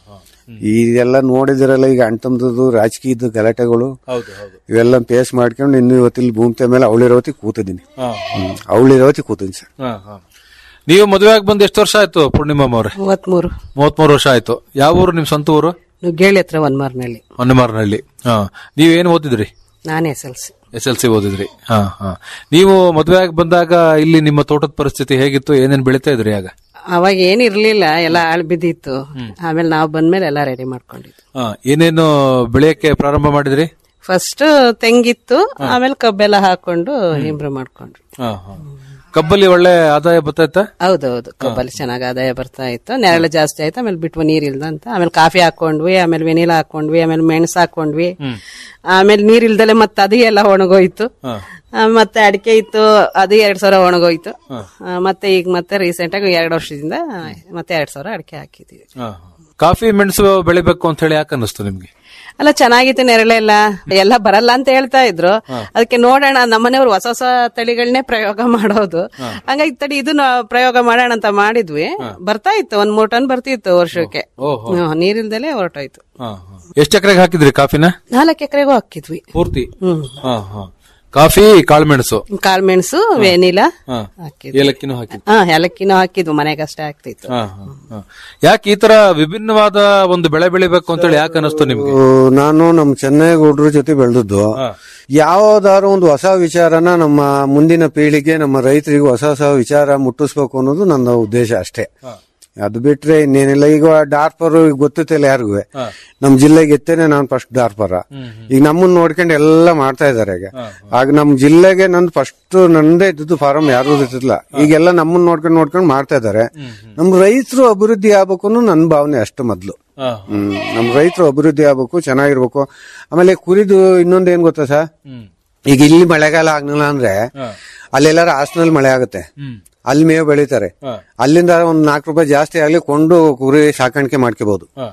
ಇದೆಲ್ಲ ನೋಡಿದಿರಲ್ಲ ಈಗ ಅಣ್ತಂದದ್ದು ರಾಜಕೀಯದ ಗಲಾಟೆಗಳು ಹೌದು ಹೌದು ಇವೆಲ್ಲ ಫೇಸ್ ಮಾಡ್ಕೊಂಡು ಇನ್ನು ಇವತ್ತಿಲ್ಲಿ ಭೂಮಿ ಮೇಲೆ ಅವಳಿರೋತಿ ಕೂತಿದ್ದೀನಿ ಅವಳಿರೋತಿ ಕೂತಿದ್ದೀನಿ ಸರ್ ಹಾ, ಹಾ. ನೀವು ಮದುವೆ ಆಗಿ ಬಂದು ಎಷ್ಟು ವರ್ಷ ಆಯ್ತು ಪೂರ್ಣಿಮಮ್ಮ ಅವ್ರೆ ಮೂವತ್ಮೂರು ಮೂವತ್ಮೂರು ವರ್ಷ ಆಯ್ತು ಯಾವ ಊರು ನಿಮ್ ಸ್ವಂತ ಊರು ಗೇಳಿ ಹತ್ರ ಒನ್ಮಾರ್ನಲ್ಲಿ ಹೊನ್ನಮಾರನಹಳ್ಳಿ ಹಾ ನೀವೇನು ಓದಿದ್ರಿ ನಾನೇ S L C S L C ಓದಿದ್ರಿ ಹಾ ಹಾ ನೀವು ಮದುವೆ ಆಗಿ ಬಂದಾಗ ಇಲ್ಲಿ ನಿಮ್ಮ ತೋಟದ ಪರಿಸ್ಥಿತಿ ಹೇಗಿತ್ತು ಏನೇನ್ ಬೆಳಿತಾ ಇದ್ರಿ ಆಗ ಅವಾಗ ಏನ್ ಇರ್ಲಿಲ್ಲ ಎಲ್ಲ ಆಳ್ ಬಿದ್ದಿತ್ತು ಆಮೇಲೆ ನಾವು ಬಂದ್ಮೇಲೆ ಎಲ್ಲ ರೆಡಿ ಮಾಡ್ಕೊಂಡಿದ್ವಿ ಹಾ, ಏನೇನು ಬೆಳೆಯಕ್ಕೆ ಪ್ರಾರಂಭ ಮಾಡಿದ್ರಿ ಫಸ್ಟ್ ತೆಂಗಿತ್ತು ಆಮೇಲೆ ಕಬ್ಬೆಲ್ಲ ಹಾಕೊಂಡು ಇಂಪ್ರೂವ್ ಮಾಡ್ಕೊಂಡ್ವಿ ಹಾ, ಹಾ. ಕಬ್ಬಲ್ಲಿ ಒಳ್ಳೆ ಆದಾಯ ಬರ್ತಾಯ್ತಾ ಹೌದೌದು ಕಬ್ಬಲ್ಲಿ ಚೆನ್ನಾಗಿ ಆದಾಯ ಬರ್ತಾ ಇತ್ತು ನೆರಳು ಜಾಸ್ತಿ ಆಯ್ತು ಆಮೇಲೆ ಬಿಟ್ವ ನೀರಿಲ್ದ ಅಂತ ಆಮೇಲೆ ಕಾಫಿ ಹಾಕೊಂಡ್ವಿ ಆಮೇಲೆ ವೆನಿಲಾ ಹಾಕೊಂಡ್ವಿ ಆಮೇಲೆ ಮೆಣಸು ಹಾಕೊಂಡ್ವಿ ಆಮೇಲೆ ನೀರಿಲ್ದಲೆ ಮತ್ತೆ ಅದು ಎಲ್ಲ ಒಣಗೋಯ್ತು ಆ, ಮತ್ತೆ ಅಡಿಕೆ ಇತ್ತು ಅದು ಎರಡ್ ಸಾವಿರ ಒಣಗೋಯ್ತು ಆ, ಮತ್ತೆ ಈಗ ಮತ್ತೆ ರೀಸೆಂಟ್ ಆಗಿ ಎರಡು ವರ್ಷದಿಂದ ಮತ್ತೆ ಎರಡ್ ಸಾವಿರ ಅಡಿಕೆ ಹಾಕಿದೀವಿ ಹಾ, ಹಾ. ಕಾಫಿ ಮೆಣಸು ಬೆಳಿಬೇಕು ಅಂತ ಹೇಳಿ ಯಾಕೆ ಅನ್ನಿಸ್ತು ನಿಮ್ಗೆ ಅಲ್ಲ ಚೆನ್ನಾಗಿತ್ತು ನೆರಳೆಲ್ಲ ಎಲ್ಲ ಬರಲ್ಲ ಅಂತ ಹೇಳ್ತಾ ಇದ್ರು ಅದಕ್ಕೆ ನೋಡೋಣ ನಮ್ಮನೆಯವ್ರು ಹೊಸ ಹೊಸ ತಳಿಗಳನ್ನೇ ಪ್ರಯೋಗ ಮಾಡೋದು ಹಂಗಾಗಿ ತಡಿ ಇದನ್ನ ಪ್ರಯೋಗ ಮಾಡೋಣ ಅಂತ ಮಾಡಿದ್ವಿ ಬರ್ತಾ ಇತ್ತು ಒಂದ್ ಮೂರ್ ಟನ್ ಬರ್ತಿತ್ತು ವರ್ಷಕ್ಕೆ ಹ್ಮ್, ನೀರಿಲ್ದಲೆ ಹೊರಟೋಯ್ತು ಹಾ, ಹಾ. ಎಷ್ಟ್ ಎಕರೆಗೆ ಹಾಕಿದ್ರಿ ಕಾಫಿನ ನಾಲ್ಕು ಎಕರೆಗೂ ಹಾಕಿದ್ವಿ ಪೂರ್ತಿ ಹ್ಮ್ ಹಾ, ಹಾ. ಕಾಫಿ ಕಾಳುಮೆಣಸು ಕಾಳ್ಮೆಣಸು ವೆನಿಲಾ ಹಾ. ಹಾಕಿದ್ವಿ ಏಲಕ್ಕಿನೂ ಹಾಕಿದ್ರಿ ಹಾ ಏಲಕ್ಕಿನೂ ಹಾಕಿದ್ವು ಮನೆಗಷ್ಟೇ ಆಗ್ತಿತ್ತು ಹಾ, ಹಾ, ಹಾ. ಯಾಕೆ ಈ ತರ ವಿಭಿನ್ನವಾದ ಒಂದು ಬೆಳೆ ಬೆಳಿಬೇಕು ಅಂತ ಹೇಳಿ ಯಾಕೆ ಅನಿಸ್ತು ನಿಮ್ಗೆ ನಾನು ನಮ್ ಚೆನ್ನೈಗೌಡ್ರ ಜೊತೆ ಬೆಳೆದದ್ದು ಯಾವ್ದಾದ್ರು ಒಂದು ಹೊಸ ವಿಚಾರನ ನಮ್ಮ ಮುಂದಿನ ಪೀಳಿಗೆ ನಮ್ಮ ರೈತರಿಗೆ ಹೊಸ ಹೊಸ ವಿಚಾರ ಮುಟ್ಟಿಸ್ಬೇಕು ಅನ್ನೋದು ನನ್ನ ಉದ್ದೇಶ ಅಷ್ಟೇ ಅದು ಬಿಟ್ರೆ ಇನ್ನೇನಿಲ್ಲ ಈಗ ಡಾರ್ಪರ್ ಗೊತ್ತಿಲ್ಲ ಯಾರಿಗೂ ನಮ್ ಜಿಲ್ಲೆಗೆ ಎತ್ತೇನೆ ನಾನು ಫಸ್ಟ್ ಡಾರ್ಪರ ಈಗ ನಮ್ಮನ್ನ ನೋಡ್ಕೊಂಡು ಎಲ್ಲ ಮಾಡ್ತಾ ಇದಾರೆ ಈಗ ಆಗ ನಮ್ ಜಿಲ್ಲೆಗೆ ನಂದು ಫಸ್ಟ್ ನಂದೇ ಇದ್ದದ್ದು ಫಾರಂ ಯಾರು ಇರ್ತಿಲ್ಲ ಈಗೆಲ್ಲ ನಮ್ಮನ್ನ ನೋಡ್ಕೊಂಡು ನೋಡ್ಕೊಂಡು ಮಾಡ್ತಾ ಇದಾರೆ ನಮ್ ರೈತರು ಅಭಿವೃದ್ಧಿ ಆಗ್ಬೇಕು ಅನ್ನೋ ನನ್ನ ಭಾವನೆ ಅಷ್ಟು ಮೊದ್ಲು ಹಾ. ಹ್ಮ್ ನಮ್ ರೈತರು ಅಭಿವೃದ್ಧಿ ಆಗ್ಬೇಕು ಚೆನ್ನಾಗಿರ್ಬೇಕು ಆಮೇಲೆ ಕುರಿದು ಇನ್ನೊಂದ್ ಏನ್ ಗೊತ್ತಾ ಸರ್ ಈಗ ಇಲ್ಲಿ ಮಳೆಗಾಲ ಆಗ್ಲಿಲ್ಲ ಅಂದ್ರೆ ಅಲ್ಲೆಲ್ಲಾರ ಹಾಸನಲ್ಲಿ ಮಳೆ ಆಗುತ್ತೆ ಅಲ್ಲಿ ಮೇವು ಬೆಳಿತಾರೆ ಅಲ್ಲಿಂದ ಒಂದ್ ನಾಲ್ಕು ರೂಪಾಯಿ ಜಾಸ್ತಿ ಆಗ್ಲಿ ಕೊಂಡು ಕುರಿ ಸಾಕಾಣಿಕೆ ಮಾಡ್ಕೋಬಹುದು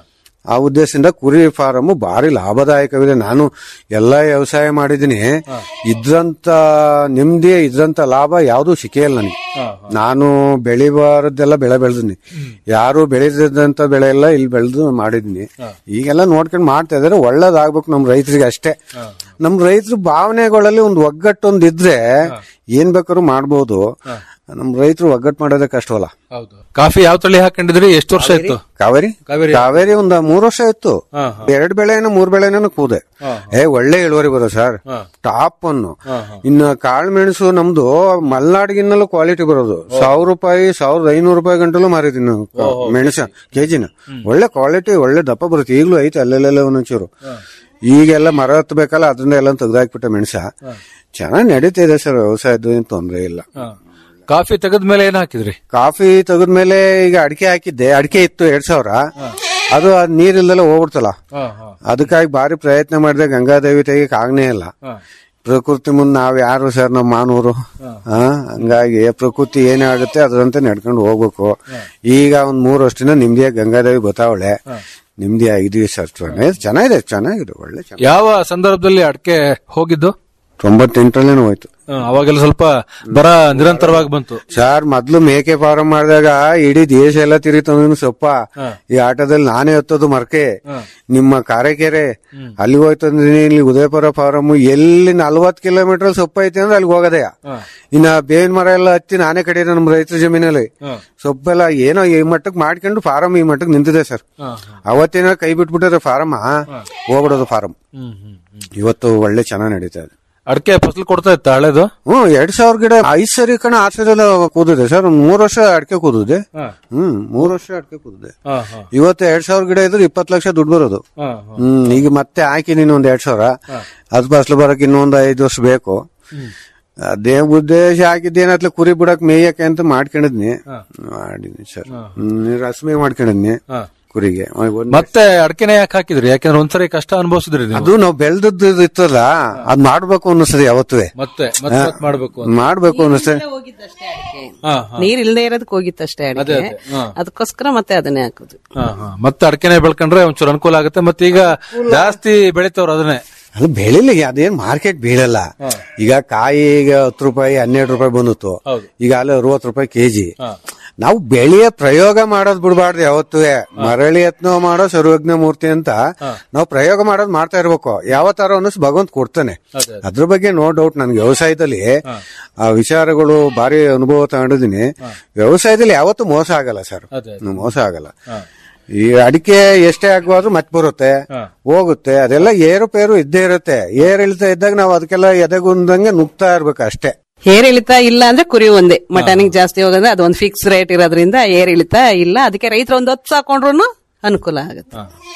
ಆ ಉದ್ದೇಶದಿಂದ ಕುರಿ ಫಾರಂ ಭಾರಿ ಲಾಭದಾಯಕವಿದೆ ನಾನು ಎಲ್ಲ ವ್ಯವಸಾಯ ಮಾಡಿದೀನಿ ಇದ್ರಂತ ನೆಮ್ಮದಿ ಇದ್ರಂತ ಲಾಭ ಯಾವ್ದು ಸಿಕ್ಕೇ ಇಲ್ಲ ನನಗೆ ನಾನು ಬೆಳಿಬಾರದ್ದೆಲ್ಲ ಬೆಳೆ ಬೆಳೆದಿನಿ ಯಾರು ಬೆಳೆದಿದ್ದಂತ ಬೆಳೆ ಎಲ್ಲ ಇಲ್ಲಿ ಬೆಳೆದು ಮಾಡಿದೀನಿ ಈಗೆಲ್ಲ ನೋಡ್ಕೊಂಡು ಮಾಡ್ತಾ ಇದಾರೆ ಒಳ್ಳೇದಾಗ್ಬೇಕು ನಮ್ ರೈತರಿಗೆ ಅಷ್ಟೇ ನಮ್ ರೈತರ ಭಾವನೆಗಳಲ್ಲಿ ಒಂದು ಒಗ್ಗಟ್ಟು ಒಂದ್ ಇದ್ರೆ ಏನ್ ಬೇಕಾದ್ರೂ ಮಾಡ್ಬೋದು ನಮ್ ರೈತರು ಒಗ್ಗಟ್ಟು ಮಾಡೋದೇ ಕಷ್ಟವಲ್ಲ ಹೌದು ಕಾಫಿ ಯಾವ ತಳಿ ಹಾಕೊಂಡಿದ್ರಿ ಎಷ್ಟು ವರ್ಷ ಇತ್ತು ಕಾವೇರಿ ಕಾವೇರಿ. ಕಾವೇರಿ ಒಂದ್ ಮೂರ್ ವರ್ಷ ಇತ್ತು ಎರಡ್ ಬೆಳೆನೋ ಮೂರ್ ಬೆಳೆನೋ ಕೂದೆ ಏ ಒಳ್ಳೆ ಇಳುವರಿ ಬರೋ ಸರ್ ಟಾಪ್ ಅನ್ನು ಇನ್ನು ಕಾಳುಮೆಣಸು ನಮ್ದು ಮಲ್ನಾಡಿಗಿನ್ನಲ್ಲೂ ಕ್ವಾಲಿಟಿ ಬರೋದು ಸಾವಿರ ರೂಪಾಯಿ ಸಾವಿರದ ಐನೂರು ರೂಪಾಯಿ ಗಂಟಲು ಮಾರಿದೀನಿ ನಾವು ಮೆಣಸ ಕೆಜಿನ ಒಳ್ಳೆ ಕ್ವಾಲಿಟಿ ಒಳ್ಳೆ ದಪ್ಪ ಬರುತ್ತೆ ಈಗಲೂ ಐತೆ ಅಲ್ಲೆಲ್ಲ ಒಂದೊಂಚೂರು ಈಗೆಲ್ಲ ಮರ ಹತ್ತಬೇಕಲ್ಲ ಅದರಿಂದ ಎಲ್ಲ ತೆಗ್ದಾಕ್ಬಿಟ್ಟೆ ಮೆಣಸ ಚೆನ್ನಾಗಿ ನಡೀತಿದೆ ಸರ್ ವ್ಯವಸಾಯದ್ದು ಏನ್ ತೊಂದ್ರೆ ಇಲ್ಲ ಕಾಫಿ ತೆಗೆದ್ಮೇಲೆ ಏನ್ ಹಾಕಿದ್ರಿ ಕಾಫಿ ತೆಗೆದ್ಮೇಲೆ ಈಗ ಅಡಿಕೆ ಹಾಕಿದ್ದೆ ಅಡಿಕೆ ಇತ್ತು ಎರಡ್ ಸಾವಿರ ಅದು ಅದ್ ನೀರಿಲ್ದೆಲ್ಲ ಹೋಗ್ಬಿಡ್ತಲ್ಲ ಅದಕ್ಕಾಗಿ ಭಾರಿ ಪ್ರಯತ್ನ ಮಾಡಿದೆ ಗಂಗಾದೇವಿ ತೆಗಿಯಕ್ ಆಗ್ನೇ ಇಲ್ಲ ಪ್ರಕೃತಿ ಮುಂದೆ ನಾವ್ ಯಾರು ಸರ್ ನಮ್ಮ ಮಾನವರು ಆ, ಹಂಗಾಗಿ ಪ್ರಕೃತಿ ಏನೇ ಆಗುತ್ತೆ ಅದರಂತೆ ನಡ್ಕೊಂಡು ಹೋಗ್ಬೇಕು ಈಗ ಒಂದ್ ಮೂರು ವರ್ಷದಿಂದ ನಿಮ್ದಿಯಾಗಿ ಗಂಗಾದೇವಿ ಗೊತ್ತಾವಳೆ ನಿಮ್ದಿ ಆಗಿದೀವಿ ಸರ್ ಚೆನ್ನಾಗಿದೆ ಚೆನ್ನಾಗಿದೆ ಒಳ್ಳೆ ಚೆನ್ನಾಗಿದೆ ಯಾವ ಸಂದರ್ಭದಲ್ಲಿ ಅಡಕೆ ಹೋಗಿದ್ದು ತೊಂಬತ್ತೆಂಟರಲ್ಲೇನೋ ಹೋಯ್ತು ಹ, ಅವಾಗೆಲ್ಲ ಸ್ವಲ್ಪ ಬರ ನಿರಂತರವಾಗಿ ಬಂತು ಸರ್ ಮೊದ್ಲು ಮೇಕೆ ಫಾರಂ ಮಾಡಿದಾಗ ಇಡೀ ದೇಶ ಎಲ್ಲ ತಿರುಗಿತು ಸೊಪ್ಪ ಈ ಆಟದಲ್ಲಿ ನಾನೇ ಹತ್ತೋದು ಮರ್ಕೆ ನಿಮ್ಮ ಕಾರೆಕೆರೆ ಅಲ್ಲಿ ಹೋಯ್ತಂದ್ರೆ ಇಲ್ಲಿ ಉದಯಪುರ ಫಾರಂ ಎಲ್ಲಿ ನಲ್ವತ್ ಕಿಲೋಮೀಟರ್ ಸೊಪ್ಪ ಐತಿ ಅಂದ್ರೆ ಅಲ್ಲಿಗೆ ಹೋಗದೆಯ ಇನ್ನ ಬೇವಿನ ಮರ ಎಲ್ಲ ಹತ್ತಿ ನಾನೇ ಕಡೆ ನಮ್ ರೈತರ ಜಮೀನಲ್ಲಿ ಸೊಪ್ಪೆಲ್ಲ ಏನೋ ಈ ಮಟ್ಟಕ್ಕೆ ಮಾಡ್ಕೊಂಡು ಫಾರಂ ಈ ಮಟ್ಟಕ್ಕೆ ನಿಂತಿದೆ ಸರ್ ಅವತ್ತೇನೋ ಕೈ ಬಿಟ್ಬಿಟ್ರೆ ಫಾರಂ ಹೋಗ್ಬಿಡೋದು ಫಾರಂ ಇವತ್ತು ಒಳ್ಳೆ ಚೆನ್ನಾಗಿ ನಡೀತಾ ಇದೆ ಅಡಕೆ ಫಸಲು ಕೊಡ್ತಾ ಇತ್ತ ಹಳೆದು ಹ್ಮ್ ಎರಡ್ ಸಾವಿರ ಗಿಡ ಐದ್ ಸರಿ ಕಣ ಆರ್ ಸರಿ ಎಲ್ಲ ಕೂದಿದೆ ಸರ್ ಒಂದ್ ಮೂರ್ ವರ್ಷ ಅಡಿಕೆ ಕೂದಿದೆ ಹ್ಮ್ ಮೂರ್ ವರ್ಷ ಅಡಿಕೆ ಕೂದಿದೆ ಇವತ್ತು ಎರಡ್ ಸಾವಿರ ಗಿಡ ಇದ್ರೆ ಇಪ್ಪತ್ ಲಕ್ಷ ದುಡ್ಡು ಬರೋದು ಹ್ಮ್ ಈಗ ಮತ್ತೆ ಹಾಕಿ ನೀನು ಒಂದ್ ಎರಡ್ ಸಾವಿರ ಅದ್ ಫಸಲು ಬರಕ್ ಇನ್ನೊಂದ್ ಐದ್ ವರ್ಷ ಬೇಕು ಅದೇ ಉದ್ದೇಶ ಹಾಕಿದ್ದೇನತ್ಲ ಕುರಿ ಬಿಡಕ್ ಮೇಯಕ್ಕೆ ಅಂತ ಮಾಡ್ಕೊಂಡಿದ್ನಿ ಮಾಡಿದ್ನಿ ಸರ್ ಹ್ಮ್ ರಸ್ಮಿ ಮಾಡ್ಕೊಂಡಿದ್ನಿ ಕುರಿಗೆ ಒಂದ್ ಮತ್ತೆ ಅಡಕೆನೆ ಯಾಕೆ ಹಾಕಿದ್ರಿ ಯಾಕಂದ್ರೆ ಒಂದ್ಸರಿ ಕಷ್ಟ ಅನುಭವಿಸಿದ್ರಿ ನೀವು ಅದು ನಾವು ಬೆಳ್ದದ್ದು ಇತ್ತಲ್ಲ ಅದ್ ಮಾಡ್ಬೇಕು ಅನ್ನಿಸ್ತದೆ ಯಾವತ್ತುವೆ ಮತ್ತೆ ಮತ್ತೆ ಮತ್ತೆ ಮಾಡ್ಬೇಕು ಅಂತ. ಮಾಡ್ಬೇಕು ಅನ್ನಿಸ್ತದೆ ಹೋಗಿದ್ದಷ್ಟೇ ಅಡಿಕೆ ಹಾ, ಹಾ. ನೀರ್ ಇಲ್ದೇ ಇರೋದಕ್ಕೆ ಹೋಗಿತ್ತಷ್ಟೇ ಅಡಿಕೆ ಅದೇ, ಅದೇ, ಹಾ. ಅದಕ್ಕೋಸ್ಕರ ಮತ್ತೆ ಅದನ್ನೇ ಹಾಕುದು ಹ, ಹ. ಮತ್ತೆ ಅಡಕೆನೆ ಬೆಳ್ಕೊಂಡ್ರೆ ಒಂಚೂರು ಅನುಕೂಲ ಆಗುತ್ತೆ ಮತ್ತೆ ಈಗ ಜಾಸ್ತಿ ಬೆಳಿತವ್ರು ಅದನ್ನೇ ಅದು ಬೆಳಿಲಿ ಅದೇನ್ ಮಾರ್ಕೆಟ್ ಬೀಳಲ್ಲ ಈಗ ಕಾಯಿ ಈಗ ಹತ್ತು ರೂಪಾಯಿ ಹನ್ನೆರಡು ರೂಪಾಯಿ ಬಂದಿತ್ತು ಈಗ ಅಲ್ಲಿ ಅರವತ್ತು ರೂಪಾಯಿ ಕೆಜಿ ನಾವು ಬೆಳೆಯ ಪ್ರಯೋಗ ಮಾಡೋದ್ ಬಿಡಬಾರ್ದು ಯಾವತ್ತೂ ಮರಳಿ ಯತ್ನ ಮಾಡೋ ಸರ್ವಜ್ಞ ಮೂರ್ತಿ ಅಂತ ನಾವು ಪ್ರಯೋಗ ಮಾಡೋದ್ ಮಾಡ್ತಾ ಇರ್ಬೇಕು ಯಾವತ್ತಾರ ಅನ್ನಿಸ್ ಭಗವಂತ ಕೊಡ್ತಾನೆ ಅದ್ರ ಬಗ್ಗೆ ನೋ ಡೌಟ್ ನನ್ಗೆ ವ್ಯವಸಾಯದಲ್ಲಿ ಆ ವಿಚಾರಗಳು ಭಾರಿ ಅನುಭವ ತಗೊಂಡಿದ್ದೀನಿ ವ್ಯವಸಾಯದಲ್ಲಿ ಯಾವತ್ತೂ ಮೋಸ ಆಗಲ್ಲ ಸರ್ ಮೋಸ ಆಗಲ್ಲ ಈ ಅಡಿಕೆ ಎಷ್ಟೇ ಆಗ್ಬಾರ್ದು ಮತ್ತೆ ಬರುತ್ತೆ ಹೋಗುತ್ತೆ ಅದೆಲ್ಲ ಏರುಪೇರು ಇದ್ದೇ ಇರುತ್ತೆ ಏರ್ ಇಳಿತಾ ಇದ್ದಾಗ ನಾವು ಅದಕ್ಕೆಲ್ಲ ಎದೆಗುಂದಂಗೆ ನುಗ್ತಾ ಇರ್ಬೇಕು ಅಷ್ಟೇ ಏರ್ ಇಳಿತಾ ಇಲ್ಲ ಅಂದ್ರೆ ಕುರಿ ಒಂದೇ ಮಟನಿಗೆ ಜಾಸ್ತಿ ಹೋಗೋದ್ರೆ ಅದೊಂದು ಫಿಕ್ಸ್ ರೇಟ್ ಇರೋದ್ರಿಂದ ಏರ್ ಇಳಿತಾ ಇಲ್ಲ ಅದಕ್ಕೆ ರೈತರು ಒಂದು ಹೊತ್ತು ಸಾಕೊಂಡ್ರು ಅನುಕೂಲ ಆಗುತ್ತೆ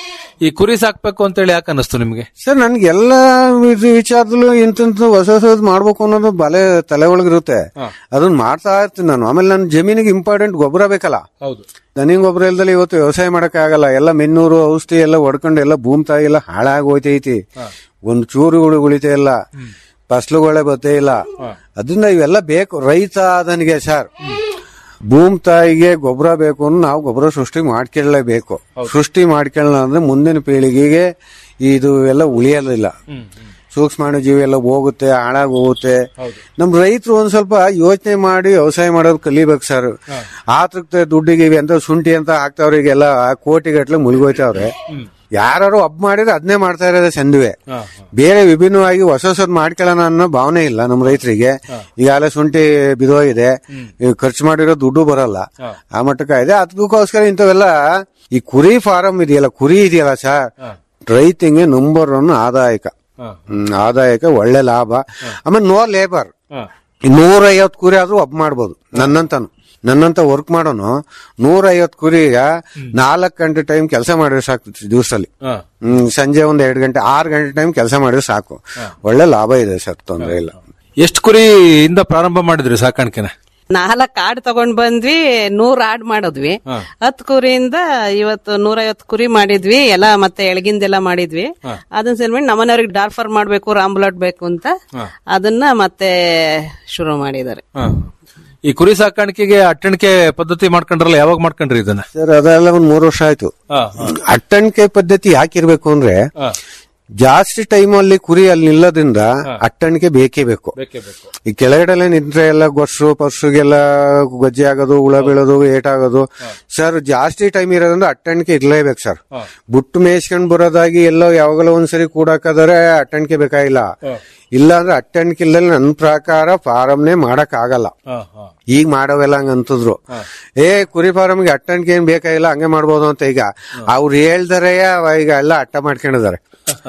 ಈ ಕುರಿ ಸಾಕ್ಬೇಕು ಅಂತೇಳಿ ಯಾಕೆ ಅನ್ನಿಸ್ತು ನಿಮ್ಗೆ ಸರ್ ನನ್ಗೆ ಎಲ್ಲ ಇದು ವಿಚಾರದಲ್ಲೂ ಇಂತಿಂತ ಹೊಸ ಹೊಸದ್ ಮಾಡ್ಬೇಕು ಅನ್ನೋದು ಬಲೆ ತಲೆ ಒಳಗಿರುತ್ತೆ ಅದನ್ನ ಮಾಡ್ತಾ ಇರ್ತೀನಿ ನಾನು ಆಮೇಲೆ ನನ್ನ ಜಮೀನಿಗೆ ಇಂಪಾರ್ಟೆಂಟ್ ಗೊಬ್ಬರ ಬೇಕಲ್ಲ ಹೌದು ದನಿಂಗ್ ಗೊಬ್ಬರ ಇಲ್ದಲ್ಲಿ ಇವತ್ತು ವ್ಯವಸಾಯ ಮಾಡಕ್ ಆಗಲ್ಲ ಎಲ್ಲ ಮೆನ್ನೂರು ಔಷಧಿ ಎಲ್ಲ ಹೊಡ್ಕೊಂಡು ಎಲ್ಲ ಭೂಮಿ ತಾಯಿ ಎಲ್ಲ ಹಾಳಾಗಿ ಹೋಯ್ತೈತಿ ಒಂದು ಚೂರುಗಳು ಉಳಿತಾ ಇಲ್ಲ ಫಸ್ಲುಗಳೇ ಬತ್ತೇ ಇಲ್ಲ ಅದರಿಂದ ಇವೆಲ್ಲ ಬೇಕು ರೈತ ಅದನಿಗೆ ಸರ್ ಭೂಮಿ ತಾಯಿಗೆ ಗೊಬ್ಬರ ಬೇಕು ಅಂದ್ರೆ ನಾವು ಗೊಬ್ಬರ ಸೃಷ್ಟಿ ಮಾಡ್ಕೊಳ್ಳೇಬೇಕು ಸೃಷ್ಟಿ ಮಾಡ್ಕೊಳ್ಳ ಅಂದ್ರೆ ಮುಂದಿನ ಪೀಳಿಗೆಗೆ ಇದು ಎಲ್ಲ ಉಳಿಯೋದಿಲ್ಲ ಸೂಕ್ಷ್ಮಾಣು ಜೀವಿ ಎಲ್ಲ ಹೋಗುತ್ತೆ ಹಾಳಾಗಿ ಹೋಗುತ್ತೆ ನಮ್ ರೈತರು ಒಂದ್ ಸ್ವಲ್ಪ ಯೋಚನೆ ಮಾಡಿ ವ್ಯವಸಾಯ ಮಾಡೋದು ಕಲಿಬೇಕು ಸರ್ ಆತಕ್ಕೆ ದುಡ್ಡಿಗೆ ಇವೆ ಅಂತ ಶುಂಠಿ ಅಂತ ಹಾಕ್ತಾವ್ರೆ ಈಗೆಲ್ಲ ಕೋಟಿಗಟ್ಲೆ ಮುಳುಗೋಯ್ತಾವ್ರೆ ಯಾರು ಹಬ್ಬ ಮಾಡಿದ್ರೆ ಅದನ್ನೇ ಮಾಡ್ತಾ ಇರೋದೇ ಚಂದುವೆ ಬೇರೆ ವಿಭಿನ್ನವಾಗಿ ಹೊಸ ಹೊಸದ್ ಮಾಡ್ಕೊಳ್ಳೋಣ ಅನ್ನೋ ಭಾವನೆ ಇಲ್ಲ ನಮ್ ರೈತರಿಗೆ ಈಗಾಗಲೇ ಶುಂಠಿ ಬಿದೋಗಿದೆ ಈಗ ಖರ್ಚು ಮಾಡಿರೋ ದುಡ್ಡು ಬರಲ್ಲ ಆ ಮಟ್ಟಕ್ಕೆ ಇದೆ ಅದಕ್ಕೋಸ್ಕರ ಇಂಥವೆಲ್ಲ ಈ ಕುರಿ ಫಾರಂ ಇದೆಯಲ್ಲ ಕುರಿ ಇದೆಯಲ್ಲ ಸರ್ ರೈತಿಗೆ ನಂಬರ್ ಒನ್ ಆದಾಯಕ ಹ್ಮ್, ಆದಾಯಕ ಒಳ್ಳೆ ಲಾಭ ಆಮೇಲೆ ನೋ ಲೇಬರ್ ನೂರ ಐವತ್ತು ಕುರಿ ಆದ್ರೂ ಒಬ್ಬ ಮಾಡ್ಬೋದು ನನ್ನಂತನು ನನ್ನಂತ ವರ್ಕ್ ಮಾಡೋನು ನೂರ ಐವತ್ತು ಕುರಿಗ ನಾಲ್ಕು ಗಂಟೆ ಟೈಮ್ ಕೆಲಸ ಮಾಡಿದ್ರೆ ಸಾಕು ದಿವಸದಲ್ಲಿ ಹ್ಮ್ ಸಂಜೆ ಒಂದ್ ಎರಡು ಗಂಟೆ ಆರು ಗಂಟೆ ಟೈಮ್ ಕೆಲಸ ಮಾಡಿದ್ರೆ ಸಾಕು ಒಳ್ಳೆ ಲಾಭ ಇದೆ ಸರ್ ತೊಂದರೆ ಇಲ್ಲ ಎಷ್ಟು ಕುರಿಯಿಂದ ಪ್ರಾರಂಭ ಮಾಡಿದ್ರಿ ಸಾಕಾಣಿಕೆನ ನಾಲ್ಕು ಆಡ್ ತಗೊಂಡ್ ಬಂದ್ವಿ ನೂರ್ ಆಡ್ ಮಾಡಿದ್ವಿ ಹತ್ತು ಕುರಿಯಿಂದ ಇವತ್ತು ನೂರೈವತ್ತು ಕುರಿ ಮಾಡಿದ್ವಿ ಎಲ್ಲ ಮತ್ತೆ ಎಳಗಿಂದೆಲ್ಲ ಮಾಡಿದ್ವಿ ಅದನ್ನ ಸೆಲ್ಬಿಟ್ಟು ನಮ್ಮನೆಯವ್ರಿಗೆ ಡಾರ್ಫರ್ ಮಾಡ್ಬೇಕು ರಾಂಬುಲಾಟ್ ಬೇಕು ಅಂತ ಅದನ್ನ ಮತ್ತೆ ಶುರು ಮಾಡಿದ್ದಾರೆ ಈ ಕುರಿ ಸಾಕಾಣಿಕೆಗೆ ಅಟ್ಟಣಿಕೆ ಪದ್ಧತಿ ಮಾಡ್ಕೊಂಡ್ರಲ್ಲ ಯಾವಾಗ ಮಾಡ್ಕೊಂಡ್ರಿ ಇದನ್ನ ಸರ್ ಅದೆಲ್ಲ ಒಂದ್ ಮೂರು ವರ್ಷ ಆಯ್ತು ಅಟ್ಟಣಿಕೆ ಪದ್ಧತಿ ಯಾಕಿರ್ಬೇಕು ಅಂದ್ರೆ ಜಾಸ್ತಿ ಟೈಮ್ ಅಲ್ಲಿ ಕುರಿ ಅಲ್ಲಿ ನಿಲ್ಲೋದ್ರಿಂದ ಅಟ್ಟಣಿಕೆ ಬೇಕೇ ಬೇಕು ಈ ಕೆಳಗಡೆ ನಿಂತ್ರೆ ಎಲ್ಲ ಗೊಸ್ಸು ಪರ್ಸುಗೆಲ್ಲ ಗಜ್ಜೆ ಆಗೋದು ಹುಳ ಬೀಳೋದು ಏಟಾಗೋದು ಸರ್ ಜಾಸ್ತಿ ಟೈಮ್ ಇರೋದ್ರಿಂದ ಅಟ್ಟಣಿಕೆ ಇರ್ಲೇಬೇಕು ಸರ್ ಬುಟ್ಟು ಮೇಯ್ಸ್ಕೊಂಡ್ ಬರೋದಾಗಿ ಎಲ್ಲೋ ಯಾವಾಗಲೋ ಒಂದ್ಸರಿ ಕೂಡಾಕದ್ರೆ ಅಟ್ಟಣಿಕೆ ಬೇಕಾಗಿಲ್ಲ ಇಲ್ಲ ಅಂದ್ರೆ ಅಟ್ಟಣಿಕೆ ಇಲ್ಲದೆ ನನ್ನ ಪ್ರಕಾರ ಫಾರಮ್ನೇ ಮಾಡಕ್ ಆಗಲ್ಲ ಈಗ ಮಾಡೋವೆಲ್ಲ ಹಂಗ ಅಂತಿದ್ರು ಏ ಕುರಿ ಫಾರಮ್ಗೆ ಅಟ್ಟಣಿಕೆ ಏನ್ ಬೇಕಾಗಿಲ್ಲ ಹಂಗೆ ಮಾಡ್ಬೋದು ಅಂತ ಈಗ ಅವ್ರು ಹೇಳ್ದರೆ ಈಗ ಎಲ್ಲ ಅಟ್ಟ ಮಾಡ್ಕೊಂಡಿದ್ದಾರೆ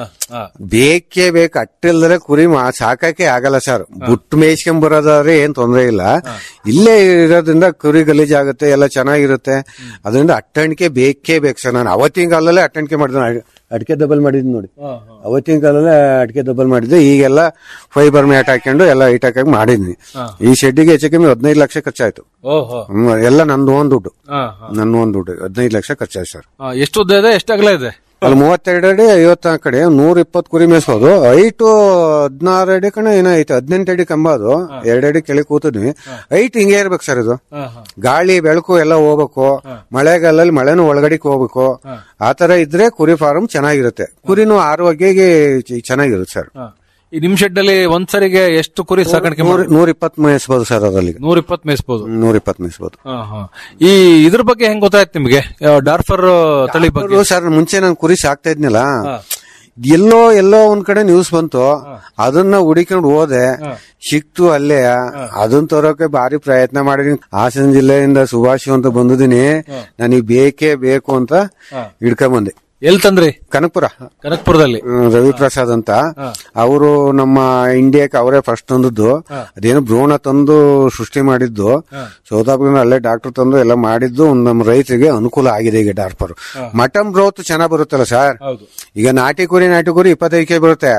ಬೇಕೇ ಬೇಕು ಅಟ್ಟಿಲ್ದರೆ ಕುರಿ ಮಾ- ಸಾಕಕ್ಕೆ ಆಗಲ್ಲ ಸರ್ ಬುಟ್ಟು ಮೇಯ್ಸ್ಕೊಂಡ್ ಬರೋದಾದ್ರೆ ಏನ್ ತೊಂದ್ರೆ ಇಲ್ಲ ಇಲ್ಲೇ ಇರೋದ್ರಿಂದ ಕುರಿ ಗಲೀಜಾಗುತ್ತೆ ಎಲ್ಲ ಚೆನ್ನಾಗಿರುತ್ತೆ ಅದರಿಂದ ಅಟ್ಟಣಿಕೆ ಬೇಕೇ ಬೇಕು ಸರ್ ನಾನು ಅವತ್ತಿನ ಕಾಲದಲ್ಲೇ ಅಟ್ಟಣಿಕೆ ಮಾಡಿದ್ದೆ ಅಡಿಕೆ ಡಬಲ್ ಮಾಡಿದ್ ನೋಡಿ ಅವತ್ತಿನ ಕಾಲದಲ್ಲೇ ಅಡಿಕೆ ಡಬಲ್ ಮಾಡಿದ್ದೆ ಈಗೆಲ್ಲ ಫೈಬರ್ ಮ್ಯಾಟ್ ಹಾಕೊಂಡು ಎಲ್ಲ ಹೈಟ್ ಹಾಕಿ ಮಾಡಿದ್ನಿ ಈ ಶೆಡ್ಡಿಗೆ ಹೆಚ್ಚು ಕಮ್ಮಿ ಹದಿನೈದು ಲಕ್ಷ ಖರ್ಚಾಯ್ತು ಓಹೋ ಹ್ಮ್, ಎಲ್ಲ ನಂದು ಒಂದ್ ದುಡ್ಡು ನನ್ನ ಒಂದ್ ದುಡ್ಡು ಹದಿನೈದು ಲಕ್ಷ ಖರ್ಚಾಯ್ತು ಸರ್ ಎಷ್ಟು ಉದ್ದ ಇದೆ ಎಷ್ಟು ಅಗಲ ಇದೆ ಅಲ್ಲಿ ಮೂವತ್ತೆರಡು ಅಡಿ ಐವತ್ತ ಕಡೆ ನೂರ ಇಪ್ಪತ್ತು ಕುರಿ ಮೇಯಿಸೋದು ಐಟು ಹದಿನಾರು ಅಡಿ ಕಣ ಏನೋ ಐತೆ ಹದಿನೆಂಟು ಅಡಿ ಕಂಬ ಅದು ಎರಡು ಅಡಿ ಕೆಳಗೆ ಕೂತಿದ್ವಿ ಐಟ್ ಹಿಂಗೆ ಇರ್ಬೇಕು ಸರ್ ಇದು ಗಾಳಿ ಬೆಳಕು ಎಲ್ಲ ಹೋಗ್ಬೇಕು ಮಳೆಗಾಲದಲ್ಲಿ ಮಳೆನೂ ಒಳಗಡೆಗೆ ಹೋಗ್ಬೇಕು ಆತರ ಇದ್ರೆ ಕುರಿ ಫಾರ್ಮ್ ಚೆನ್ನಾಗಿರುತ್ತೆ ಕುರಿನೂ ಆರೋಗ್ಯಗೆ ಚ- ಚೆನ್ನಾಗಿರುತ್ತೆ ಸರ್ ಈ ನಿಮ್ ಶೆಡ್ ಅಲ್ಲಿ ಒಂದ್ಸರಿಗೆ ಎಷ್ಟು ಕುರಿ ಸಾಕಾಣಿಕೆ ನೂರ ನೂರ ಇಪ್ಪತ್ತು ಮೇಯಿಸ್ಬೋದು ಸರ್ ಅದರಲ್ಲಿ ನೂರ ಇಪ್ಪತ್ ಮೇಯಿಸಬಹುದು ನೂರ ಇಪ್ಪತ್ತು ಮೇಯಿಸ್ಬೋದು ಈ ಇದ್ರ ಬಗ್ಗೆ ಹೆಂಗ್ ಗೊತ್ತಾಯ್ತು ನಿಮ್ಗೆ ಯಾವ ಡಾರ್ಫರ್ ತಳಿ ಬಗ್ಗೆ ಅವರು ಸರ್ ಮುಂಚೆ ನಾನು ಕುರಿ ಸಾಕ್ತಾ ಇದ್ನಲ್ಲ ಎಲ್ಲೋ ಎಲ್ಲೋ ಒಂದ್ ಕಡೆ ನ್ಯೂಸ್ ಬಂತು ಅದನ್ನ ಹುಡಿಕೊಂಡು ಹೋದೆ ಸಿಕ್ತು ಅಲ್ಲೇ ಅದನ್ನ ತರೋಕೆ ಭಾರಿ ಪ್ರಯತ್ನ ಮಾಡಿದೀನಿ ಹಾಸನ ಜಿಲ್ಲೆಯಿಂದ ಸುಭಾಷ್ ಅಂತ ಬಂದಿದ್ದೀನಿ ನನಗೆ ಬೇಕೇ ಬೇಕು ಅಂತ ಹಿಡ್ಕೊಂಡ್ ಬಂದೆ ಎಲ್ ತಂದ್ರಿ ಕನಕಪುರ ಕನಕಪುರದಲ್ಲಿ ಹ್ಮ್, ರವಿಪ್ರಸಾದ್ ಅಂತ ಅವರು ನಮ್ಮ ಇಂಡಿಯಾಕ್ಕೆ ಅವರೇ ಫಸ್ಟ್ ತಂದದ್ದು ಅದೇನು ಭ್ರೂಣ ತಂದು ಸೃಷ್ಟಿ ಮಾಡಿದ್ದು ಸೌತಾಪುರ ಅಲ್ಲೇ ಡಾಕ್ಟರ್ ತಂದು ಎಲ್ಲ ಮಾಡಿದ್ದು ಒಂದ್ ನಮ್ಮ ರೈತರಿಗೆ ಅನುಕೂಲ ಆಗಿದೆ ಈಗ ಡಾರ್ಪರ್ ಮಟನ್ ಬ್ರೋತ್ ಚೆನ್ನಾಗ್ ಬರುತ್ತಲ್ಲ ಸರ್ ಈಗ ನಾಟಿ ಕುರಿ ನಾಟಿ ಕುರಿ ಇಪ್ಪತ್ತೈದು ಕೆ ಬರುತ್ತೆ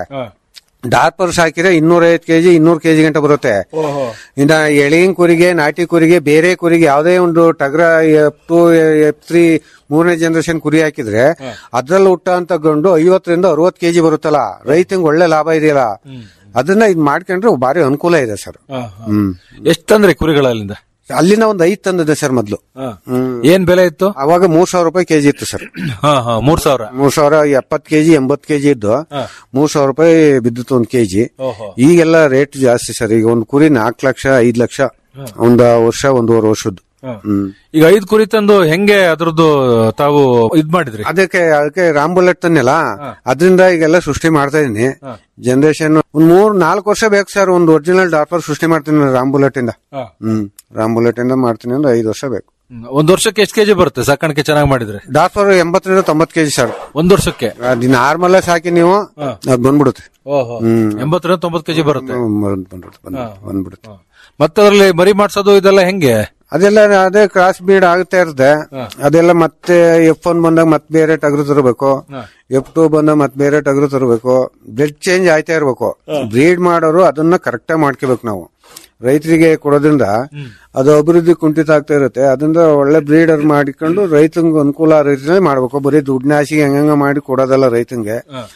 ಡಾರ್ಪರ್ ಸಾಕಿದ್ರೆ ಇನ್ನೂರೈವತ್ತು ಕೆಜಿ ಇನ್ನೂರು ಕೆಜಿ ಗಂಟ ಬರುತ್ತೆ ಇನ್ನ ಎಳಿಂಗ್ ಕುರಿಗೆ ನಾಟಿ ಕುರಿಗೆ ಬೇರೆ ಕುರಿಗೆ ಯಾವುದೇ ಒಂದು ಟಗ್ರ ಎಫ್ ಟು ಎಫ್ ತ್ರೀ ಮೂರನೇ ಜನರೇಷನ್ ಕುರಿ ಹಾಕಿದ್ರೆ ಅದ್ರಲ್ಲಿ ಹುಟ್ಟ ಅಂತ ಗಂಡು ಐವತ್ತರಿಂದ ಅರವತ್ ಕೆಜಿ ಬರುತ್ತಲ್ಲ ರೈತಂಗ್ ಒಳ್ಳೆ ಲಾಭ ಇದೆಯಲ್ಲ ಅದನ್ನ ಇದ್ ಮಾಡ್ಕೊಂಡ್ರೆ ಭಾರಿ ಅನುಕೂಲ ಇದೆ ಸರ್ ಹ್ಮ್ ಎಷ್ಟ್ ತಂದ್ರಿ ಕುರಿಗಳಲ್ಲಿಂದ ಅಲ್ಲಿನ ಒಂದ್ ಐದ್ ತಂದಿದೆ ಸರ್ ಮೊದ್ಲು ಹ್ಮ್. ಏನ್ ಬೆಲೆ ಇತ್ತು ಅವಾಗ ಮೂರ್ ಸಾವಿರ ರೂಪಾಯಿ ಕೆಜಿ ಇತ್ತು ಸರ್ ಹಾ ಹಾ ಮೂರ್ ಸಾವಿರ ಮೂರ್ ಸಾವಿರ ಎಪ್ಪತ್ ಕೆಜಿ ಎಂಬತ್ ಕೆಜಿ ಇದ್ದು ಮೂರ್ ಸಾವಿರ ರೂಪಾಯಿ ಬಿದ್ದಿತ್ತು ಒಂದ್ ಕೆಜಿ ಓಹೋ. ಈಗೆಲ್ಲ ರೇಟ್ ಜಾಸ್ತಿ ಸರ್ ಈಗ ಒಂದ್ ಕುರಿ ನಾಲ್ಕು ಲಕ್ಷ ಐದ್ ಲಕ್ಷ ಒಂದ್ ವರ್ಷ ಒಂದೂವರೆ ವರ್ಷದ್ದು ಹ್ಮ್ ಈಗ ಐದ್ ಕುರಿ ತಂದು ಹೆಂಗೆ ಅದ್ರದ್ದು ತಾವು ಇದ್ ಮಾಡಿದ್ರಿ ಅದಕ್ಕೆ ಅದಕ್ಕೆ ರಾಮ್ ಬುಲೆಟ್ ತನ್ನೆಲ್ಲ ಅದರಿಂದ ಈಗೆಲ್ಲ ಸೃಷ್ಟಿ ಮಾಡ್ತಾ ಇದೀನಿ ಜನರೇಷನ್ ಒಂದ್ ಮೂರ್ ನಾಲ್ಕು ವರ್ಷ ಬೇಕು ಸರ್ ಒಂದ್ ಒರಿಜಿನಲ್ ಡಾರ್ಪರ್ ಸೃಷ್ಟಿ ಮಾಡ್ತೀನಿ ರಾಮ್ ಬುಲೆಟ್ ಇಂದ ಹ್ಮ್ ರಾಮ್ ಬುಲೆಟ್ ಇಂದ ಮಾಡ್ತೀನಿ ಅಂದ್ರೆ ಐದು ವರ್ಷ ಬೇಕು ಹ್ಮ್. ಒಂದ್ ವರ್ಷಕ್ಕೆ ಎಷ್ಟು ಕೆಜಿ ಬರುತ್ತೆ ಸಾಕಾಣಿಕೆ ಚೆನ್ನಾಗಿ ಮಾಡಿದ್ರೆ ಡಾರ್ಪರ್ ಎಂಬತ್ತರಿಂದ ತೊಂಬತ್ ಕೆಜಿ ಸರ್ ಒಂದ್ ವರ್ಷಕ್ಕೆ ಅದು ನಾರ್ಮಲ್ ಸಾಕಿ ನೀವು ಅದ್ ಬಂದ್ಬಿಡುತ್ತೆ ಓಹೋ ಹ್ಮ್. ಎಂಬತ್ತರಿಂದ ತೊಂಬತ್ ಕೆಜಿ ಬರುತ್ತೆ ಹ್ಮ್, ಬಂದ್- ಬಂದ್ಬಿಡುತ್ತೆ ಬಂದ್ಬಿಡುತ್ತೆ, ಬಂದ್ಬಿಡುತ್ತೆ ಮತ್ತೆ ಅದ್ರಲ್ಲಿ ಮರಿ ಮಾಡ್ಸೋದು ಇದೆಲ್ಲ ಹೆಂಗೆ ಅದೆಲ್ಲ ಅದೇ ಕ್ರಾಸ್ ಬೀಡ್ ಆಗುತ್ತೆ ಇರುತ್ತೆ ಅದೆಲ್ಲ ಮತ್ತೆ ಎಫ್ ಒನ್ ಬಂದಾಗ ಮತ್ತೆ ಬೇರೆ ಟಗರು ತರಬೇಕು ಎಫ್ ಟು ಬಂದಾಗ ಮತ್ತೆ ಬೇರೆ ಟಗರು ತರಬೇಕು ಬ್ಲಡ್ ಚೇಂಜ್ ಆಯ್ತಾ ಇರ್ಬೇಕು ಬ್ರೀಡ್ ಮಾಡೋರು ಅದನ್ನ ಕರೆಕ್ಟ್ ಮಾಡ್ಕೋಬೇಕು ನಾವು ರೈತರಿಗೆ ಕೊಡೋದ್ರಿಂದ ಅದು ಅಭಿವೃದ್ಧಿ ಕುಂಠಿತ ಆಗ್ತಾ ಇರುತ್ತೆ ಅದರಿಂದ ಒಳ್ಳೆ ಬ್ರೀಡರ್ ಮಾಡಿಕೊಂಡು ರೈತಂಗೆ ಅನುಕೂಲ ಆ ರೀತಿಯಲ್ಲಿ ಮಾಡ್ಬೇಕು ಬರೀ ದುಡ್ನಾಶಿಗೆ ಹೆಂಗ ಮಾಡಿ ಕೊಡೋದಲ್ಲ ರೈತಂಗೆ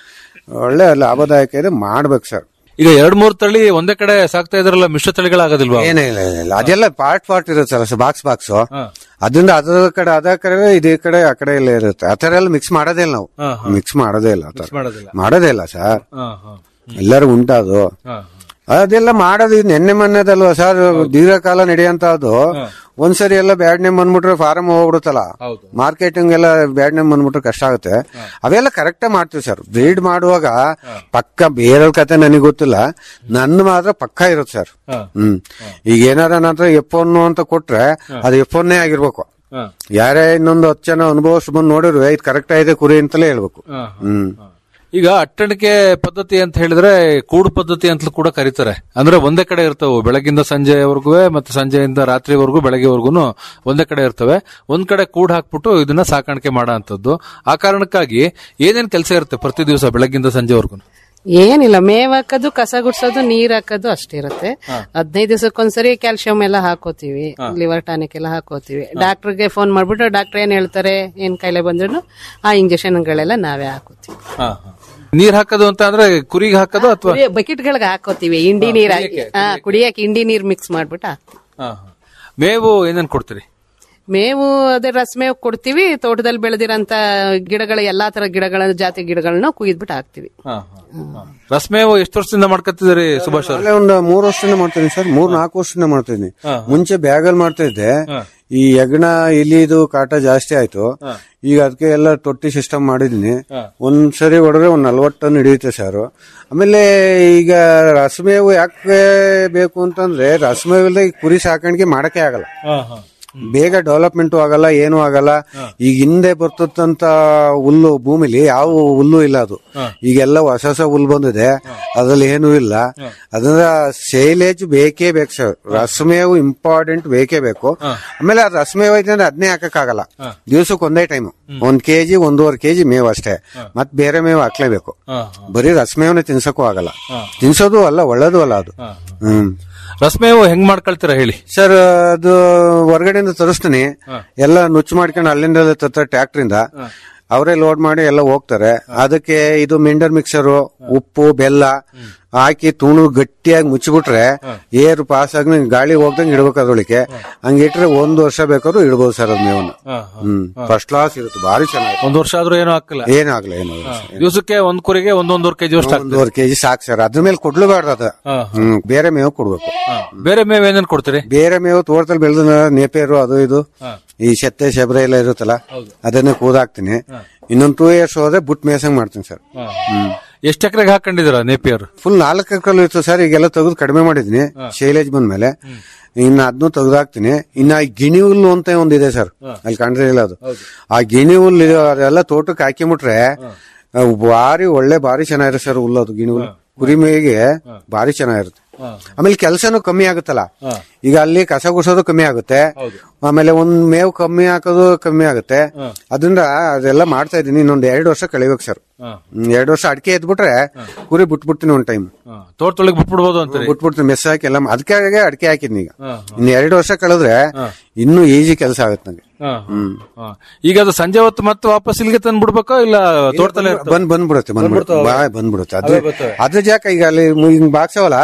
ಒಳ್ಳೆ ಲಾಭದಾಯಕ ಇದೆ ಮಾಡ್ಬೇಕು ಸರ್ ಈಗ ಎರಡ್ ಮೂರ್ ತಳಿ ಒಂದೇ ಕಡೆ ಸಾಕ್ತಾ ಇದ್ರಲ್ಲ ಮಿಶ್ರ ತಳಿಗಳಾಗೋದಿಲ್ವಾ ಏನೇ ಇಲ್ಲ ಇಲ್ಲ, ಇಲ್ಲ ಅದೆಲ್ಲ ಪಾರ್ಟ್ ಪಾರ್ಟ್ ಇರುತ್ತಲ್ಲ ಬಾಕ್ಸ್ ಬಾಕ್ಸ್ ಅದರಿಂದ ಅದ್ರ ಕಡೆ ಅದ ಕಡೆ ಇದೇ ಕಡೆ ಆ ಕಡೆ ಎಲ್ಲ ಇರುತ್ತೆ ಆ ತರ ಎಲ್ಲ ಮಿಕ್ಸ್ ಮಾಡೋದೇ ಇಲ್ಲ ನಾವು ಮಿಕ್ಸ್ ಮಾಡೋದೇ ಇಲ್ಲ ಆ ಥರ. ಮಾಡೋದಿಲ್ಲ. ಮಾಡೋದೇ ಇಲ್ಲ ಸರ್ ಹಾ, ಹಾ. ಎಲ್ಲರೂ ಉಂಟದು ಹಾ, ಅದೆಲ್ಲ ಮಾಡೋದು ಇದು ನೆನ್ನೆ ಮೊನ್ನೆದಲ್ವಾ ಸರ್ ದೀರ್ಘಕಾಲ ನಡೆಯಂತದ್ದು ಒಂದ್ಸರಿ ಎಲ್ಲ ಬ್ಯಾಡ್ ನೇಮ್ ಬಂದ್ಬಿಟ್ರೆ ಫಾರಂ ಹೋಗ್ಬಿಡುತ್ತಲ್ಲ ಹೌದು. ಮಾರ್ಕೆಟಿಂಗ್ ಎಲ್ಲ ಬ್ಯಾಡ್ ನೇಮ್ ಬಂದ್ಬಿಟ್ರೆ ಕಷ್ಟ ಆಗುತ್ತೆ ಅವೆಲ್ಲ ಕರೆಕ್ಟ್ ಮಾಡ್ತೀವಿ ಸರ್ ಬ್ರೀಡ್ ಮಾಡುವಾಗ ಪಕ್ಕ ಬೇರೆ ಕತೆ ನನಗೆ ಗೊತ್ತಿಲ್ಲ ನನ್ನ ಮಾತ್ರ ಪಕ್ಕ ಇರುತ್ತೆ ಸರ್ ಹಾ. ಹ್ಮ್ ಈಗ ಏನಾರ ನನ್ನ ಹತ್ರ ಎಫ್ ಒನ್ ಅಂತ ಕೊಟ್ರೆ ಅದು ಎಫ್ ಒನ್ನೇ ಆಗಿರ್ಬೇಕು ಹಾ. ಯಾರೇ ಇನ್ನೊಂದು ಹತ್ತು ಜನ ಅನುಭವಿಸ್ ಬಂದು ನೋಡಿರ್ವೆ ಇದು ಕರೆಕ್ಟ್ ಆಗಿದೆ ಕುರಿ ಅಂತಲೇ ಹೇಳ್ಬೇಕು ಹಾ, ಹಾ. ಹ್ಮ್ ಈಗ ಅಟ್ಟಣಿಕೆ ಪದ್ಧತಿ ಅಂತ ಹೇಳಿದ್ರೆ ಕೂಡು ಪದ್ಧತಿ ಅಂತಲೂ ಕೂಡ ಕರೀತಾರೆ ಅಂದ್ರೆ ಒಂದೇ ಕಡೆ ಇರ್ತವೆ ಬೆಳಗಿಂದ ಸಂಜೆವರೆಗೂ ಮತ್ತೆ ಸಂಜೆಯಿಂದ ರಾತ್ರಿವರೆಗೂ ಬೆಳಗ್ಗೆವರೆಗೂ ಒಂದೇ ಕಡೆ ಇರ್ತವೆ ಒಂದ್ ಕಡೆ ಕೂಡ್ ಹಾಕ್ಬಿಟ್ಟು ಇದನ್ನ ಸಾಕಾಣಿಕೆ ಮಾಡೋ ಅಂತದ್ದು ಆ ಕಾರಣಕ್ಕಾಗಿ ಏನೇನ್ ಕೆಲಸ ಇರುತ್ತೆ ಪ್ರತಿ ದಿವಸ ಬೆಳಗ್ಗಿಂದ ಸಂಜೆವರೆಗೂ ಏನಿಲ್ಲ ಮೇವ್ ಹಾಕೋದು ಕಸ ಗುಡ್ಸೋದು ನೀರ್ ಹಾಕೋದು ಅಷ್ಟೇ ಇರುತ್ತೆ ಹದಿನೈದು ದಿವಸಕ್ಕೊಂದ್ಸರಿ ಕ್ಯಾಲ್ಸಿಯಂ ಎಲ್ಲ ಹಾಕೋತೀವಿ ಲಿವರ್ ಟಾನಿಕ್ ಎಲ್ಲ ಹಾಕೋತೀವಿ ಡಾಕ್ಟರ್ಗೆ ಫೋನ್ ಮಾಡ್ಬಿಟ್ಟು ಡಾಕ್ಟರ್ ಏನ್ ಹೇಳ್ತಾರೆ ಏನ್ ಕಾಯಿಲೆ ಬಂದ್ರು ಆ ಇಂಜೆಕ್ಷನ್ಗಳೆಲ್ಲ ನಾವೇ ಹಾಕೋತೀವಿ ನೀರ್ ಹಾಕೋದು ಅಂತ ಅಂದ್ರೆ ಕುರಿಗೆ ಹಾಕೋದು ಅಥವಾ ಬಕೆಟ್ ಗಳಿಗೆ ಹಾಕೋತೀವಿ ಇಂಡಿ ನೀರ್ ಹಾಕಿ ಹಾ ಕುಡಿಯಕ್ಕೆ ಇಂಡಿ ನೀರ್ ಮಿಕ್ಸ್ ಮಾಡ್ಬಿಟ್ಟು ಹಾಕ್ತಿವಿ ಮೇವು ಏನೇನ್ ಕೊಡ್ತೀರಿ ಮೇವು ಅದೇ ರಸಮೇವು ಕೊಡ್ತೀವಿ ತೋಟದಲ್ಲಿ ಬೆಳೆದಿರಂತ ಗಿಡಗಳ ಎಲ್ಲಾ ತರ ಗಿಡಗಳ ಜಾತಿ ಗಿಡಗಳನ್ನ ಕುಯ್ದ್ಬಿಟ್ಟು ಹಾಕ್ತಿವಿ ರಸಮೇವು ಎಷ್ಟು ವರ್ಷದಿಂದ ಮಾಡ್ಕೊತಿದ್ದೀರಿ ಸುಭಾಷ್ ಅವ್ರೆ? ಅಲ್ಲೇ ಒಂದು ಮೂರ್ ವರ್ಷದಿಂದ ಮಾಡ್ತೀನಿ ಸರ್ ಮೂರ್ ನಾಲ್ಕು ವರ್ಷದಿಂದ ಮಾಡ್ತಿದ್ದೀನಿ ಮುಂಚೆ ಬ್ಯಾಗಲ್ ಮಾಡ್ತಾ ಇದ್ದೆ ಈ ಯಜ್ಞ ಇಲಿದು ಕಾಟ ಜಾಸ್ತಿ ಆಯ್ತು ಈಗ ಅದಕ್ಕೆ ಎಲ್ಲ ತೊಟ್ಟಿ ಸಿಸ್ಟಮ್ ಮಾಡಿದೀನಿ ಒಂದ್ ಸರಿ ಹೊಡೆದ್ರೆ ಒಂದ್ ನಲ್ವತ್ತು ಟನ್ ಹಿಡಿಯುತ್ತೆ ಸರ್ ಆಮೇಲೆ ಈಗ ರಸಮೇವು ಯಾಕೆ ಬೇಕು ಅಂತಂದ್ರೆ ರಸಮೇವು ಇಲ್ಲದೆ ಈ ಕುರಿ ಸಾಕಾಣಿಕೆ ಮಾಡಕ್ಕೆ ಆಗಲ್ಲ ಬೇಗ ಡೆವಲಪ್ಮೆಂಟ್ ಆಗಲ್ಲ ಏನು ಆಗಲ್ಲ ಈಗ ಹಿಂದೆ ಬರ್ತದಂತ ಹುಲ್ಲು ಭೂಮಿಲಿ ಯಾವ ಹುಲ್ಲು ಇಲ್ಲ ಅದು ಈಗೆಲ್ಲ ಹೊಸ ಹೊಸ ಹುಲ್ಲು ಬಂದಿದೆ ಅದ್ರಲ್ಲಿ ಏನು ಇಲ್ಲ ಅದನ್ನ ಸೇಲೇಜ್ ಬೇಕೇ ಬೇಕು ಸರ್ ರಸಮೇವು ಇಂಪಾರ್ಟೆಂಟ್ ಬೇಕೇ ಬೇಕು ಆಮೇಲೆ ಅದು ರಸಮೇವು ಐತೆ ಅಂದ್ರೆ ಅದನ್ನೇ ಹಾಕಕ್ಕಾಗಲ್ಲ ದಿವ್ಸಕ್ಕೆ ಒಂದೇ ಟೈಮ್ ಒಂದ್ ಕೆಜಿ ಒಂದೂವರೆ ಕೆಜಿ ಮೇವು ಅಷ್ಟೇ ಮತ್ ಬೇರೆ ಮೇವು ಹಾಕ್ಲೇಬೇಕು ಬರೀ ರಸಮೇವನ್ನ ತಿನ್ಸಕ್ಕೂ ಆಗಲ್ಲ ತಿನ್ಸೋದು ಅಲ್ಲ ಒಳ್ಳೇದು ಅಲ್ಲ ಅದು ಹ್ಮ್ ರಸಮೇವು ಹೆಂಗ್ ಮಾಡ್ಕೊಳ್ತೀರಾ ಹೇಳಿ ಸರ್ ಅದು ಹೊರಗಡೆಯಿಂದ ತರಿಸ್ತೀನಿ ಎಲ್ಲ ನುಚ್ಚು ಮಾಡ್ಕೊಂಡು ಅಲ್ಲಿಂದ ತರ್ತಾರೆ ಟ್ರ್ಯಾಕ್ಟ್ರಿಂದ ಅವರೇ ಲೋಡ್ ಮಾಡಿ ಎಲ್ಲ ಹೋಗ್ತಾರೆ ಅದಕ್ಕೆ ಇದು ಮಿಂಡರ್ ಮಿಕ್ಸರು ಉಪ್ಪು ಬೆಲ್ಲ ಹಾಕಿ ತುಣು ಗಟ್ಟಿಯಾಗಿ ಮುಚ್ಚಿಬಿಟ್ರೆ ಏರು ಪಾಸ್ ಆಗಿ ಗಾಳಿ ಹೋಗ್ದಂಗೆ ಇಡ್ಬೇಕು ಅದ್ರೊಳಗೆ ಹಂಗಿಟ್ರೆ ಒಂದ್ ವರ್ಷ ಬೇಕಾದ್ರೂ ಇಡ್ಬೋದು ಸರ್ ಅದ್ ಮೇವನ್ನ ಹ್ಮ್ ಫಸ್ಟ್ ಕ್ಲಾಸ್ ಇರುತ್ತೆ ಭಾರಿ ಚೆನ್ನಾಗಿ ಒಂದ್ ವರ್ಷ ಆದ್ರೂ ಏನು ಹಾಕಲ್ಲ ಏನಾಗ್ಲ ಏನು ದಿವಸಕ್ಕೆ ಒಂದ್ ಕುರಿಗೆ ಒಂದೊಂದೂವರೆ ಕೆಜಿ ಅಷ್ಟು ಹಾಕ್ತೀರಿ ಒಂದೂವರೆ ಕೆಜಿ ಸಾಕು ಸರ್ ಅದ್ರ ಮೇಲೆ ಕೊಡ್ಲಬಾರ್ದು ಅದ ಹ್ಮ್ ಬೇರೆ ಮೇವು ಕೊಡ್ಬೇಕು ಬೇರೆ ಮೇವು ಏನೇನ್ ಕೊಡ್ತೀರಿ ಬೇರೆ ಮೇವು ತೋಟದಲ್ಲಿ ಬೆಳೆದ ನೇಪೇರು ಅದು ಇದು ಈ ಸತ್ತೆ ಶಬ್ರ ಎಲ್ಲ ಇರುತ್ತಲ್ಲ ಅದನ್ನ ಕೂದಾಕ್ತೀನಿ ಇನ್ನೊಂದ್ ಟೂ ಇಯರ್ಸ್ ಹೋದ್ರೆ ಬುಟ್ ಮೇಸಂಗ್ ಮಾಡ್ತೀನಿ ಸರ್ ಹ್ಮ್ ಎಷ್ಟ್ ಎಕರೆಗೆ ಹಾಕೊಂಡಿದ್ದೀರಾ ನೇಪಿಯರ್ ಫುಲ್ ನಾಲ್ಕು ಎಕರೆ ಇತ್ತು ಸರ್ ಈಗೆಲ್ಲ ತೆಗೆದು ಕಡಿಮೆ ಮಾಡಿದೀನಿ ಶೈಲೇಜ್ ಬಂದ್ಮೇಲೆ ಇನ್ನ ಅದನ್ನು ತೆಗೆದಾಕ್ತೀನಿ ಇನ್ನ ಈ ಗಿಣಿ ಹುಲ್ಲು ಅಂತ ಒಂದಿದೆ ಸರ್ ಅಲ್ಲಿ ಕಂಡ್ರೆ ಇಲ್ಲ ಅದು ಆ ಗಿಣಿ ಹುಲ್ಲು ಇದು ಅದೆಲ್ಲ ತೋಟಕ್ಕೆ ಹಾಕಿಬಿಟ್ರೆ ಅವು ಭಾರಿ ಒಳ್ಳೆ ಭಾರಿ ಚೆನ್ನಾಗಿರುತ್ತೆ ಸರ್ ಹುಲ್ಲು ಅದು ಗಿಣಿ ಹುಲ್ಲು ಕುರಿ ಮೇಗೆ ಭಾರಿ ಚೆನ್ನಾಗಿರುತ್ತೆ ಆಮೇಲೆ ಕೆಲಸನೂ ಕಮ್ಮಿ ಆಗುತ್ತಲ್ಲ ಈಗ ಅಲ್ಲಿ ಕಸ ಗುಡ್ಸೋದು ಕಮ್ಮಿ ಆಗುತ್ತೆ ಆಮೇಲೆ ಒಂದ್ ಮೇವು ಕಮ್ಮಿ ಹಾಕೋದು ಕಮ್ಮಿ ಆಗುತ್ತೆ ಅದರಿಂದ ಅದೆಲ್ಲ ಮಾಡ್ತಾ ಇದೀನಿ ಇನ್ನೊಂದ್ ಎರಡು ವರ್ಷ ಕಳಿಬೇಕು ಸರ್ ಎರಡು ವರ್ಷ ಅಡಿಕೆ ಎದ್ಬಿಟ್ರೆ ಕುರಿ ಬಿಟ್ಬಿಡ್ತೀನಿ ಒಂದ್ ಟೈಮ್ ತೋಟದೊಳಗೆ ಬಿಟ್ಬಿಡ್ಬೋದು ಅಂತೀರಿ ಬಿಟ್ಬಿಡ್ತೀನಿ ಮೆಸ್ ಹಾಕಿ ಎಲ್ಲ ಅದಕ್ಕೆ ಅಡಿಕೆ ಹಾಕಿದ್ನಿ ಈಗ ಇನ್ನು ಎರಡು ವರ್ಷ ಕಳೆದ್ರೆ ಇನ್ನೂ ಈಜಿ ಕೆಲಸ ಆಗುತ್ತೆ ನಂಗೆ ಹ್ಮ್ ಹಾ. ಈಗ ಅದು ಸಂಜೆ ಹೊತ್ತು ಮತ್ತೆ ವಾಪಸ್ ಇಲ್ಲಿಗೆ ತಂದು ಬಿಡ್ಬೇಕಾ ಇಲ್ಲ ತೋಟದಲ್ಲೇ ಇರ್ತಾವಾ? ಬಂದ್ ಬಂದ್ಬಿಡುತ್ತೆ ಬಂದ್ಬಿಡುತ್ತೆ ಬಾ ಬಂದ್ಬಿಡುತ್ತೆ ಅದು ಅದ್ರ ಜಾಕ ಈಗ ಅಲ್ಲಿ ಮು- ಹಿಂಗ್ ಬಾಕ್ಸವಲ್ಲ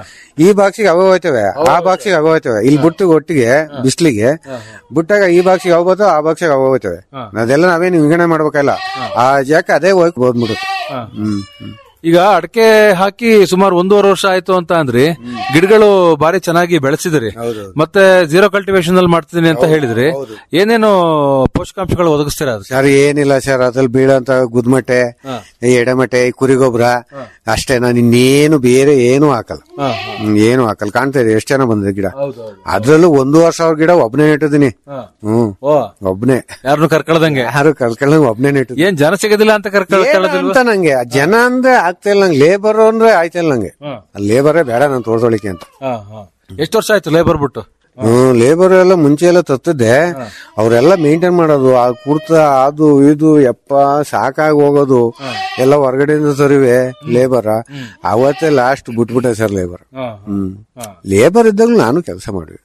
ಈ ಬಾಕ್ಸಿಗೆ ಅವ ಹೋಯ್ತವೆ ಆ ಬಾಕ್ಸಿಗೆ ಅವ ಹೋಯ್ತವೆ ಇಲ್ಲಿ ಬಿಟ್ಟು ಒಟ್ಟಿಗೆ ಬಿಸ್ಲಿಗೆ ಬಿಟ್ಟಾಗ ಈ ಬಾಕ್ಸಿಗೆ ಅವ ಬರ್ತವೆ ಆ ಬಾಕ್ಸಿಗೆ ಅವ ಹೋಯ್ತವೆ ಅದೆಲ್ಲ ನಾವೇನು ವಿಂಗಡಣೆ ಮಾಡ್ಬೇಕಲ್ಲ ಆ ಜಾಕ ಅದೇ ಹೋಗಿ ಬಂದ್ಬಿಡುತ್ತೆ ಹ್ಮ್ ಹ್ಮ್. ಈಗ ಅಡಕೆ ಹಾಕಿ ಸುಮಾರು ಒಂದೂವರೆ ವರ್ಷ ಆಯ್ತು ಅಂತ ಅಂದ್ರಿ ಗಿಡಗಳು ಬಾರಿ ಚೆನ್ನಾಗಿ ಬೆಳೆಸಿದ್ರಿ ಮತ್ತೆ ಜೀರೋ ಕಲ್ಟಿವೇಶನ್ ಅಲ್ಲಿ ಮಾಡ್ತಿದ್ದೀನಿ ಅಂತ ಹೇಳಿದ್ರಿ ಏನೇನು ಪೋಷಕಾಂಶಗಳು ಒದಗಿಸ್ತೀರಾ ಅದಕ್ಕೆ ಸರ್ ಏನಿಲ್ಲ ಸರ್ ಅದ್ರಲ್ಲಿ ಬೀಳಂತ ಗುದ್ಮಟ್ಟೆ ಈ ಎಡೆಮಟ್ಟೆ ಈ ಕುರಿ ಗೊಬ್ಬರ ಅಷ್ಟೇ ನಾನು ಇನ್ನೇನು ಬೇರೆ ಏನು ಹಾಕಲ್ಲ ಹ್ಮ್, ಏನು ಹಾಕಲ್ಲ ಕಾಣ್ತಾ ಇದೆ ಎಷ್ಟು ಜನ ಬಂದಿದೆ ಗಿಡ ಅದ್ರಲ್ಲೂ ಒಂದೂವರೆ ಸಾವಿರ ಗಿಡ ಒಬ್ನೇ ನೆಟ್ಟಿದ್ದೀನಿ ಹ್ಮ್ ಓ ಒಬ್ನೇ ಯಾರನ್ನು ಕರ್ಕೊಳ್ದಂಗೆ ಯಾರು ಕಲ್ಕೊಳ್ಳಂಗ್ ಒಬ್ನೇ ನೆಟ್ಟಿದ್ದೀನಿ ಏನ್ ಜನ ಸಿಗೋದಿಲ್ಲ ಅಂತ ಕರ್ಕೊಳ್ಳೋದಿಲ್ವಾ ಅಂತ ನಂಗೆ ಆ ಜನ ಅಂದ್ರೆ ಆಗ್ತಾ ಇಲ್ಲ ನಂಗೆ ಲೇಬರ್ ಅಂದ್ರೆ ಆಯ್ತಾ ಇಲ್ಲ ನಂಗೆ ಲೇಬರೇ ಬೇಡ ನಾನು ತೋರ್ಸೋಳಿಕೆ ಅಂತ ಎಷ್ಟು ವರ್ಷ ಆಯ್ತು ಲೇಬರ್ ಬಿಟ್ಟು ಹ್ಮ್ ಲೇಬರ್ ಎಲ್ಲ ಮುಂಚೆ ಎಲ್ಲ ತತ್ತಿದ್ದೆ ಅವರೆಲ್ಲ ಮೇಂಟೈನ್ ಮಾಡೋದು ಆ ಕುರ್ತ ಅದು ಇದು ಯಪ್ಪ ಸಾಕಾಗಿ ಹೋಗೋದು ಎಲ್ಲ ಹೊರಗಡೆಯಿಂದ ತರಿವೆ ಲೇಬರ್ ಅವತ್ತೇ ಲಾಸ್ಟ್ ಬಿಟ್ಬಿಟ್ಟೆ ಸರ್ ಲೇಬರ್ ಹ್ಮ್ ಲೇಬರ್ ಇದ್ದಾಗಲೂ ನಾನು ಕೆಲಸ ಮಾಡಿವಿ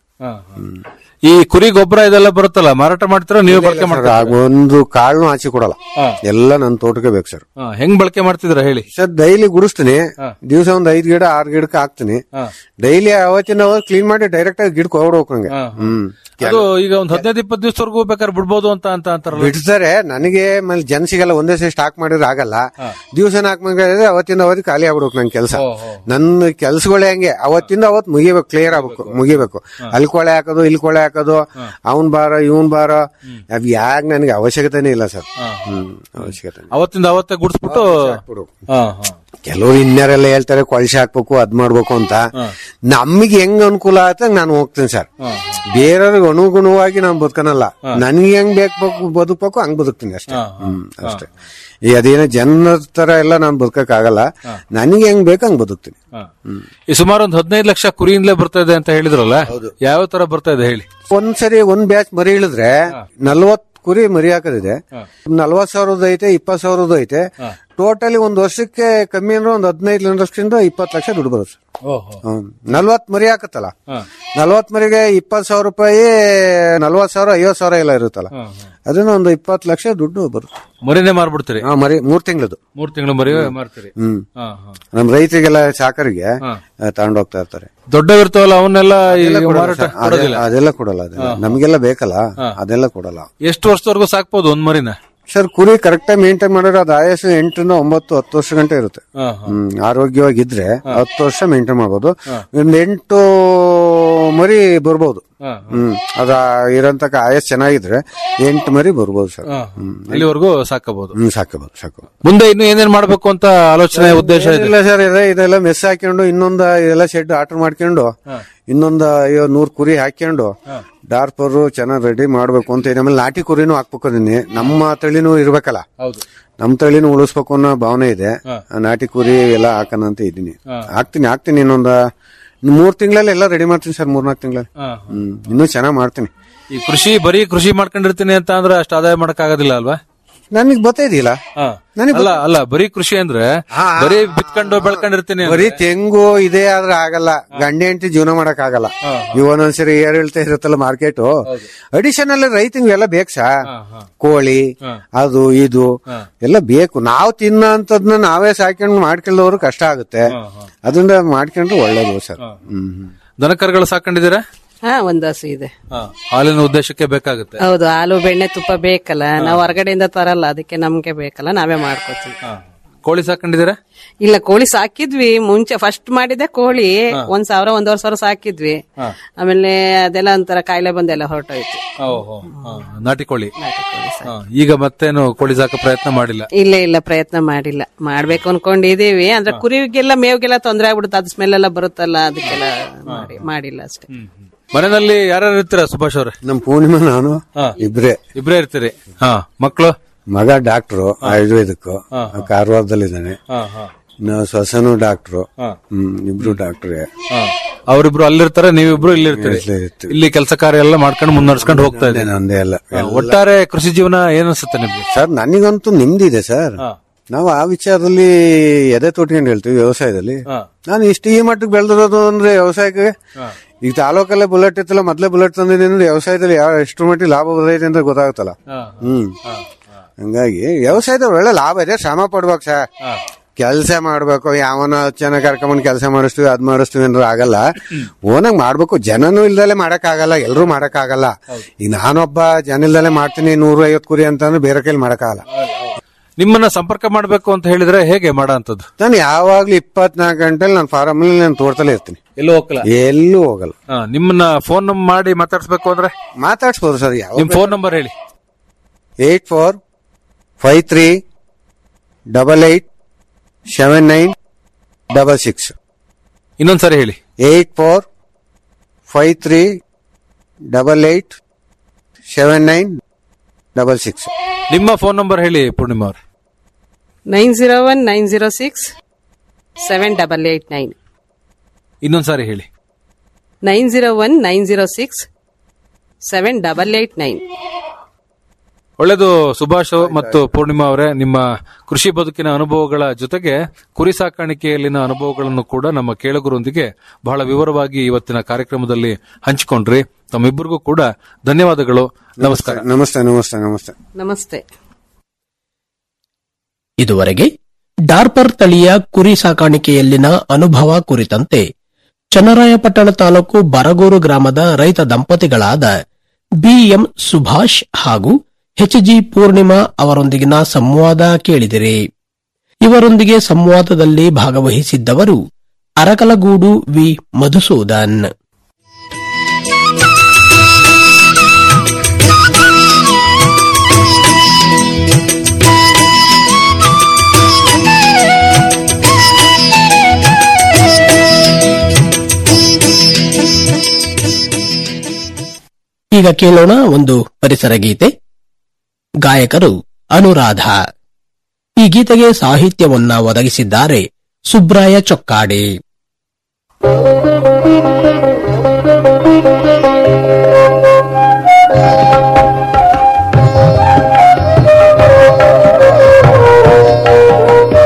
ಈ ಕುರಿ ಗೊಬ್ಬರ ಇದೆಲ್ಲ ಬರುತ್ತಲ್ಲ ಮಾರಾಟ ಮಾಡ್ತೀರಾ ನೀವು ಬಳಕೆ ಮಾಡ್ತೀರಾ ಒಂದು ಕಾಳನ್ನು ಆಚೆ ಕೊಡಲ್ಲ ಎಲ್ಲ ನನ್ನ ತೋಟಕ್ಕೆ ಬೇಕು ಸರ್ ಹಾ, ಹೆಂಗ್ ಬಳಕೆ ಮಾಡ್ತಿದ್ರ ಹೇಳಿ ಸರ್ ಡೈಲಿ ಗುಡಿಸ್ತೀನಿ ದಿವಸ ಒಂದ್ ಐದ್ ಗಿಡ ಆರ್ ಗಿಡಕ್ಕೆ ಹಾಕ್ತೀನಿ ಡೈಲಿ ಅವತ್ತಿನ ಅವತ್ತು ಕ್ಲೀನ್ ಮಾಡಿ ಡೈರೆಕ್ಟ್ ಆಗಿ ಗಿಡಕ್ಕೆ ಹೋಗ್ಬೇಕು ನಂಗೆ ಹ್ಮ್ ಅದು ಈಗ ಒಂದ್ ಹದಿನೈದು ಇಪ್ಪತ್ತು ದಿವಸವರೆಗೂ ಬೇಕಾದ್ರೆ ಬಿಡ್ಬೋದು ಅಂತ ಅಂತ ಅಂತಾರಲ್ಲ ಬಿಡ್ತಾರೆ ನನಗೆ ಮೇಲೆ ಜನ ಸಿಗಲ್ಲ ಒಂದೇ ಸರಿ ಸ್ಟಾಕ್ ಮಾಡಿದ್ರೆ ಆಗಲ್ಲ ದಿವಸ ಹಾಕ್ಬೇಕಾದ್ರೆ ಅವತ್ತಿಂದ ಅವತ್ತು ಖಾಲಿ ಆಗ್ಬಿಡ್ಬೇಕು ನನ್ ಕೆಲಸ ನನ್ನ ಕೆಲ್ಸಗಳೇ ಹಂಗೆ ಅವತ್ತಿಂದ ಅವತ್ ಮುಗಿಬೇಕು ಕ್ಲಿಯರ್ ಆಗ್ಬೇಕು ಮುಗಿಬೇಕು ಅಲ್ಲಿ ಕೊಳೆ ಹಾಕೋದು ಇಲ್ಲಿ ಕೊಳೆ ಹಾಕೋದು ಅವನ್ ಬಾರ ಇವನ್ ಬಾರ ಅವ್ ಯಾಕೆ ನನಗೆ ಅವಶ್ಯಕತೆನೇ ಇಲ್ಲ ಸರ್ ಹ್ಮ್ ಅವಶ್ಯಕತೆ ಅವತ್ತಿಂದ ಅವತ್ತೇ ಗುಡಿಸ್ಬಿಟ್ಟು ಹಾ, ಹಾ. ಕೆಲವರು ಇನ್ಯಾರೆಲ್ಲ ಹೇಳ್ತಾರೆ ಕೊಳ್ಸಿ ಹಾಕ್ಬೇಕು ಅದ್ ಮಾಡ್ಬೇಕು ಅಂತ ನಮಗೆ ಹೆಂಗ್ ಅನುಕೂಲ ಆಗುತ್ತೆ ಹಂಗ್ ನಾನು ಹೋಗ್ತೀನಿ ಸರ್ ಬೇರೆಯವ್ರಿಗೆ ಅನುಗುಣವಾಗಿ ನಾನು ಬದುಕನಲ್ಲ ನನ್ಗೆ ಹೆಂಗ್ ಬೇಕು ಬದುಕ್ಬೇಕು ಹಂಗ್ ಬದುಕ್ತೀನಿ ಅಷ್ಟೇ ಹ್ಮ್ ಅಷ್ಟೇ ಈ ಅದೇನೋ ಜನ ತರ ಎಲ್ಲ ನಾನು ಬದುಕಕ್ ಆಗಲ್ಲ ನನಗೆ ಹೆಂಗ್ ಬೇಕು ಹಂಗ್ ಬದುಕ್ತೀನಿ ಹಾ. ಈ ಸುಮಾರು ಒಂದ್ ಹದಿನೈದು ಲಕ್ಷ ಕುರಿಯಿಂದಲೇ ಬರ್ತಾ ಇದೆ ಅಂತ ಹೇಳಿದ್ರಲ್ಲ ಯಾವ ತರ ಬರ್ತಾ ಇದೆ ಹೇಳಿ ಒಂದ್ಸರಿ ಒಂದ್ ಬ್ಯಾಚ್ ಮರಿ ಇಳಿದ್ರೆ ನಲ್ವತ್ ಕುರಿ ಮರಿ ಹಾಕೋದಿದೆ ನಲ್ವತ್ ಸಾವಿರದ ಐತೆ ಇಪ್ಪತ್ ಸಾವಿರದ ಐತೆ ಟೋಟಲಿ ಒಂದ್ ವರ್ಷಕ್ಕೆ ಕಮ್ಮಿ ಅಂದ್ರೆ ಒಂದ್ ಹದಿನೈದು ಲಕ್ಷದಿಂದ ಇಪ್ಪತ್ತು ಲಕ್ಷ ದುಡ್ಡು ಬರುತ್ತೆ ಸರ್ ನಲ್ವತ್ ಮರಿ ಹಾಕತ್ತಲ್ಲ ನಲ್ವತ್ ಮರಿಗೆ ಇಪ್ಪತ್ ಸಾವಿರ ರೂಪಾಯಿ ನಲ್ವತ್ ಸಾವಿರ ಐವತ್ ಸಾವಿರ ಎಲ್ಲ ಇರುತ್ತಲ್ಲ ಅದನ್ನ ಒಂದು ಇಪ್ಪತ್ತು ಲಕ್ಷ ದುಡ್ಡು ಬರುತ್ತೆ ಮರಿನೇ ಮಾರ್ಬಿಡ್ತೀರಿ ಹಾ ಮರಿ ಮೂರ್ ತಿಂಗಳದು ಮೂರ್ ತಿಂಗಳು ಮರಿ ಮಾರ್ತೀರಿ ಹ್ಮ್ ಹಾ, ಹಾ. ನಮ್ ರೈತರಿಗೆಲ್ಲ ಸಾಕರಿಗೆ ತಗೊಂಡೋಗ್ತಾ ಇರ್ತಾರೆ ದೊಡ್ಡವಿರ್ತಾವಲ್ಲ ಅವನ್ನೆಲ್ಲ ಈ ಅದೆಲ್ಲ ಕೊಡಲ್ಲ ಮಾರಾಟ ಸರ್. ಕೊಡೋದಿಲ್ಲ ಅದೆಲ್ಲ- ಅದೆಲ್ಲ ಕೊಡಲ್ಲ ಅದೆಲ್ಲ ನಮ್ಗೆಲ್ಲ ಬೇಕಲ್ಲ ಅದೆಲ್ಲ ಕೊಡಲ್ಲ ಎಷ್ಟು ವರ್ಷದವರೆಗೂ ಸಾಕ್ಬೋದು ಒಂದ್ ಮರಿನ ಸರ್ ಕುರಿ ಕರೆಕ್ಟ್ ಆಗಿ ಮೇಂಟೈನ್ ಮಾಡಿದ್ರೆ ಅದು ಆಯಸ್ಸು ಎಂಟರಿಂದ ಒಂಬತ್ತು ಹತ್ತು ವರ್ಷ ಗಂಟೆ ಇರುತ್ತೆ ಹಾ, ಹ್ಮ್ ಆರೋಗ್ಯವಾಗಿದ್ರೆ ಹತ್ತು ವರ್ಷ ಮೇಂಟೈನ್ ಮಾಡ್ಬೋದು ಒಂದ್ ಎಂಟು ಮರಿ ಬರ್ಬೋದು ಹಾ, ಹ್ಮ್ ಅದ ಇರೋಂತಕ ಆಯಸ್ ಚೆನ್ನಾಗಿದ್ರೆ ಎಂಟು ಮರಿ ಬರ್ಬೋದು ಸರ್ ಹ್ಮ್ ಇಲ್ಲಿವರೆಗೂ ಸಾಕಬಹುದು ಹ್ಮ್ ಸಾಕಬಹುದು ಸಾಕಬಹುದು ಮುಂದೆ ಇನ್ನು ಏನೇನ್ ಮಾಡ್ಬೇಕು ಅಂತ ಆಲೋಚನೆ ಉದ್ದೇಶ ಇದೆ ಇಲ್ಲ ಸರ್ ಇದೆ ಇದೆಲ್ಲ ಮೆಸ್ ಹಾಕೊಂಡು ಇನ್ನೊಂದ ಇದೆಲ್ಲ ಶೆಡ್ ಆರ್ಡರ್ ಮಾಡ್ಕೊಂಡು ಇನ್ನೊಂದ ಅಯ್ಯೋ ನೂರ್ ಕುರಿ ಹಾಕೊಂಡು ಡಾರ್ಪರು ಚೆನ್ನಾಗ್ ರೆಡಿ ಮಾಡ್ಬೇಕು ಅಂತ ಇದೆ. ಆಮೇಲೆ ನಾಟಿ ಕುರಿನೂ ಹಾಕ್ಬೇಕು ಅದನ್ನೇ ನಮ್ಮ ತಳಿನೂ ಇರ್ಬೇಕಲ್ಲ ಹೌದು ನಮ್ ತಳಿನೂ ಉಳಿಸ್ಬೇಕು ಅನ್ನೋ ಭಾವನೆ ಇದೆ ಆ ನಾಟಿ ಕುರಿ ಎಲ್ಲ ಹಾಕೋಣ ಅಂತ ಇದ್ದೀನಿ ಹಾಕ್ತೀನಿ ಹಾಕ್ತೀನಿ ಇನ್ನೊಂದ ಇನ್ನು ಮೂರ್ ತಿಂಗಳಲ್ಲಿ ಎಲ್ಲ ರೆಡಿ ಮಾಡ್ತೀನಿ ಸರ್ ಮೂರ್ನಾಲ್ಕು ತಿಂಗಳಲ್ಲಿ ಹಾ. ಹ್ಮ್ ಇನ್ನೂ ಚೆನ್ನಾಗ್ ಮಾಡ್ತೀನಿ ಈ ಕೃಷಿ ಬರೀ ಕೃಷಿ ಮಾಡ್ಕೊಂಡಿರ್ತೀನಿ ಅಂತ ಅಂದ್ರೆ ಅಷ್ಟು ಆದಾಯ ಮಾಡಕ್ ಆಗೋದಿಲ್ಲ ಅಲ್ವಾ ನನಗ್ ಗೊತ್ತಿದಿಲ್ಲ ನನಗ್ ಅಲ್ಲ ಅಲ್ಲ ಬರೀ ಕೃಷಿ ಅಂದ್ರೆ ಬರೀ ಬಿತ್ಕೊಂಡು ಬೆಳ್ಕೊಂಡಿರ್ತೀನಿ ಅಂದ್ರೆ- ಬರೀ ತೆಂಗು ಇದೇ ಆದ್ರೆ ಆಗಲ್ಲ ಗಂಡೆ ಹೆಂಡತಿ ಜೀವನ ಮಾಡಕ್ ಆಗಲ್ಲ ಇವ್ ಒಂದೊಂದ್ಸರಿ ಏರ್ ಹೇಳ್ತಾ ಇರುತ್ತಲ್ಲ ಮಾರ್ಕೆಟ್ ಅಡಿಷನಲ್ ರೈತಂಗ್ ಎಲ್ಲ ಬೇಕು ಸಾ ಕೋಳಿ ಅದು ಇದು ಎಲ್ಲ ಬೇಕು ನಾವು ತಿನ್ನ ಅಂತದ್ನ ನಾವೇ ಸಾಕೊಂಡು ಮಾಡ್ಕೊಳ್ಳೋರು ಕಷ್ಟ ಆಗುತ್ತೆ ಅದರಿಂದ ಮಾಡ್ಕೊಂಡ್ರೆ ಒಳ್ಳೇದು ಸರ್ ಹ್ಮ್ ಹ್ಮ್. ದನಕರುಗಳು ಸಾಕೊಂಡಿದ್ದೀರಾ ಹಾ ಒಂದ್ ಹಸು ಇದೆ ಹಾಲಿನ ಉದ್ದೇಶಕ್ಕೆ ಬೇಕಾಗುತ್ತೆ ಹೌದು ಹಾಲು ಬೆಣ್ಣೆ ತುಪ್ಪ ಬೇಕಲ್ಲ ನಾವು ಹೊರಗಡೆಯಿಂದ ತರಲ್ಲ ಅದಕ್ಕೆ ನಮ್ಗೆ ಬೇಕಲ್ಲ ನಾವೇ ಮಾಡ್ಕೋತೀವಿ ಕೋಳಿ ಸಾಕೊಂಡಿದ್ದೀರಾ ಇಲ್ಲ ಕೋಳಿ ಸಾಕಿದ್ವಿ ಮುಂಚೆ ಫಸ್ಟ್ ಮಾಡಿದೆ ಕೋಳಿ ಒಂದ್ ಸಾವಿರ ಒಂದೂವರೆ ಸಾವಿರ ಸಾಕಿದ್ವಿ ಆಮೇಲೆ ಅದೆಲ್ಲ ಒಂಥರ ಕಾಯಿಲೆ ಬಂದೆಲ್ಲ ಹೊರಟೋಯ್ತು ನಾಟಿ ಕೋಳಿ ಹಾ. ಈಗ ಮತ್ತೇನು ಕೋಳಿ ಸಾಕ ಪ್ರಯತ್ನ ಮಾಡಿಲ್ಲ ಇಲ್ಲ ಇಲ್ಲ ಪ್ರಯತ್ನ ಮಾಡಿಲ್ಲ ಮಾಡ್ಬೇಕು ಅನ್ಕೊಂಡಿದೀವಿ ಅಂದ್ರೆ ಕುರಿಗೆಲ್ಲ ಮೇವ್ಗೆಲ್ಲ ತೊಂದ್ರೆ ಆಗ್ಬಿಡುತ್ತೆ ಅದು ಸ್ಮೆಲ್ ಎಲ್ಲ ಬರುತ್ತಲ್ಲ ಅದಕ್ಕೆಲ್ಲ ಮಾಡಿ ಮಾಡಿಲ್ಲ ಅಷ್ಟೇ ಮನೆಯಲ್ಲಿ ಯಾರ್ಯಾರು ಇರ್ತೀರಾ ಸುಭಾಷ್ ಅವ್ರೆ ನಮ್ ಪೂರ್ಣಿಮಾ ನಾನು ಇಬ್ರೇ ಇಬ್ರೇ ಇರ್ತೀರಿ ಹಾ ಮಕ್ಕಳು ಮಗ ಡಾಕ್ಟ್ರು ಆಯುರ್ವೇದಕ್ಕೂ ಕಾರವಾರದಲ್ಲಿದ್ದಾನೆ ಇನ್ನು ಸೊಸನು ಡಾಕ್ಟ್ರು ಹ್ಮ್ ಇಬ್ರು ಡಾಕ್ಟ್ರೇ ಅವರಿಬ್ರು ಅಲ್ಲಿರ್ತಾರೆ ನೀವಿಬ್ರು ಇಲ್ಲಿರ್ತೀರಿ ಇಲ್ಲೇ ಇರ್ತೀವಿ. ಇಲ್ಲಿ ಕೆಲಸ ಕಾರ್ಯ ಎಲ್ಲ ಮಾಡ್ಕೊಂಡು ಮುಂದುವರ್ಸ್ಕೊಂಡು ಹೋಗ್ತಾ ಇದ್ದೀರಿ ನಂದೇ ಅಲ್ಲ ಹಾ, ಒಟ್ಟಾರೆ ಕೃಷಿ ಜೀವನ ಏನ್ ಅನ್ಸುತ್ತೆ ನಿಮ್ಗೆ ಸರ್ ನನಗಂತೂ ನಿಮ್ದಿದೆ ಸರ್ ನಾವು ಆ ವಿಚಾರದಲ್ಲಿ ಎದೆ ತೊಟ್ಕೊಂಡು ಹೇಳ್ತೀವಿ ವ್ಯವಸಾಯದಲ್ಲಿ ನಾನು ಇಷ್ಟು ಈ ಮಟ್ಟಕ್ಕೆ ಬೆಳೆದಿರೋದು ಅಂದ್ರೆ ವ್ಯವಸಾಯಕ್ಕೆ ಈಗ ತಾಲೂಕಲ್ಲೇ ಬುಲೆಟ್ ಇತ್ತಲ್ಲ ಮೊದ್ಲೇ ಬುಲೆಟ್ ತಂದಿದ್ದೀನಿ ಅಂದ್ರೆ ವ್ಯವಸಾಯದಲ್ಲಿ ಯಾವ ಎಷ್ಟು ಮಟ್ಟಿಗೆ ಲಾಭ ಬರ್ತೈತೆ ಅಂತ ಗೊತ್ತಾಗುತ್ತಲ್ಲ ಹ್ಮ್ ಹಂಗಾಗಿ ವ್ಯವಸಾಯದಲ್ಲಿ ಒಳ್ಳೆ ಲಾಭ ಇದೆ ಶ್ರಮ ಪಡ್ಬೇಕು ಸರ್ ಕೆಲಸ ಮಾಡ್ಬೇಕು ಯಾವನ ಚೆನ್ನಾಗಿ ಕರ್ಕೊಂಬಂದ್ ಕೆಲಸ ಮಾಡಿಸ್ತೀವಿ ಅದ್ ಮಾಡಿಸ್ತೀವಿ ಅಂದ್ರೆ ಆಗಲ್ಲ ಓನಾಗ್ ಮಾಡ್ಬೇಕು ಜನನೂ ಇಲ್ದಲೆ ಮಾಡಕ್ ಆಗಲ್ಲ ಎಲ್ರು ಮಾಡಕ್ ಆಗಲ್ಲ ಈಗ ನಾನೊಬ್ಬ ಜನ ಇಲ್ದಲೆ ಮಾಡ್ತೀನಿ ನೂರ ಐವತ್ ಕುರಿ ಅಂತಂದ್ರೆ ಬೇರೆ ಕೈಲಿ ಮಾಡಕ್ ಆಗಲ್ಲ ನಿಮ್ಮನ್ನ ಸಂಪರ್ಕ ಮಾಡ್ಬೇಕು ಅಂತ ಹೇಳಿದ್ರೆ ಹೇಗೆ ಮಾಡೋ ಅಂತದ್ದು ನಾನು ಯಾವಾಗ್ಲೂ ಇಪ್ಪತ್ನಾಲ್ಕು ಗಂಟೆಲಿ ನಾನು ಫಾರಮ್ ನಾನು ತೋಟದಲ್ಲೇ ಇರ್ತೀನಿ ಎಲ್ಲೂ ಹೋಗಲ್ಲ ಎಲ್ಲೂ ಹೋಗಲ್ಲ ನಿಮ್ಮನ್ನ ಫೋನ್ ಮಾಡಿ ಮಾತಾಡ್ಸ್ಬೇಕು ಅಂದ್ರೆ ಮಾತಾಡ್ಸ್ಬೋದು ಸರ್ ಯಾವ ನಿಮ್ ಫೋನ್ ನಂಬರ್ ಹೇಳಿ eight four five three double eight seven nine double six ಇನ್ನೊಂದ್ಸರಿ ಹೇಳಿ eight four five three double eight seven nine double six ನಿಮ್ಮ ಫೋನ್ ನಂಬರ್ ಹೇಳಿ ಪೂರ್ಣಿಮಾ ಅವ್ರೆ nine zero one nine zero six seven double eight nine ಇನ್ನೊಂದ್ಸಾರಿ ಹೇಳಿ nine zero one nine zero six seven double eight nine ಒಳ್ಳೆದು ಸುಭಾಷ್ ಮತ್ತು ಪೂರ್ಣಿಮಾ ಅವರೇ ನಿಮ್ಮ ಕೃಷಿ ಬದುಕಿನ ಅನುಭವಗಳ ಜೊತೆಗೆ ಕುರಿ ಸಾಕಾಣಿಕೆಯಲ್ಲಿನ ಅನುಭವಗಳನ್ನು ಕೂಡ ನಮ್ಮ ಕೇಳುಗರೊಂದಿಗೆ ಬಹಳ ವಿವರವಾಗಿ ಇವತ್ತಿನ ಕಾರ್ಯಕ್ರಮದಲ್ಲಿ ಹಂಚಿಕೊಂಡ್ರಿ ತಮ್ಮಿಬ್ಬರಿಗೂ ಕೂಡ ಧನ್ಯವಾದಗಳು ನಮಸ್ಕಾರ ನಮಸ್ತೆ ನಮಸ್ತೆ ನಮಸ್ತೆ ನಮಸ್ತೆ ಇದುವರೆಗೆ ಡಾರ್ಪರ್ ತಳಿಯ ಕುರಿ ಸಾಕಾಣಿಕೆಯಲ್ಲಿನ ಅನುಭವ ಕುರಿತಂತೆ ಚನ್ನರಾಯಪಟ್ಟಣ ತಾಲೂಕು ಬರಗೂರು ಗ್ರಾಮದ ರೈತ ದಂಪತಿಗಳಾದ ಬಿಎಂ ಸುಭಾಷ್ ಹಾಗೂ ಎಚ್ಜಿ ಪೂರ್ಣಿಮಾ ಅವರೊಂದಿಗಿನ ಸಂವಾದ ಕೇಳಿದಿರಿ ಇವರೊಂದಿಗೆ ಸಂವಾದದಲ್ಲಿ ಭಾಗವಹಿಸಿದ್ದವರು ಅರಕಲಗೂಡು ವಿ ಮಧುಸೂದನ್ ಈಗ ಕೇಳೋಣ ಒಂದು ಪರಿಸರ ಗೀತೆ ಗಾಯಕರು ಅನುರಾಧ ಈ ಗೀತೆಗೆ ಸಾಹಿತ್ಯವನ್ನ ಒದಗಿಸಿದ್ದಾರೆ ಸುಬ್ರಾಯ ಚೊಕ್ಕಾಡಿ Thank you.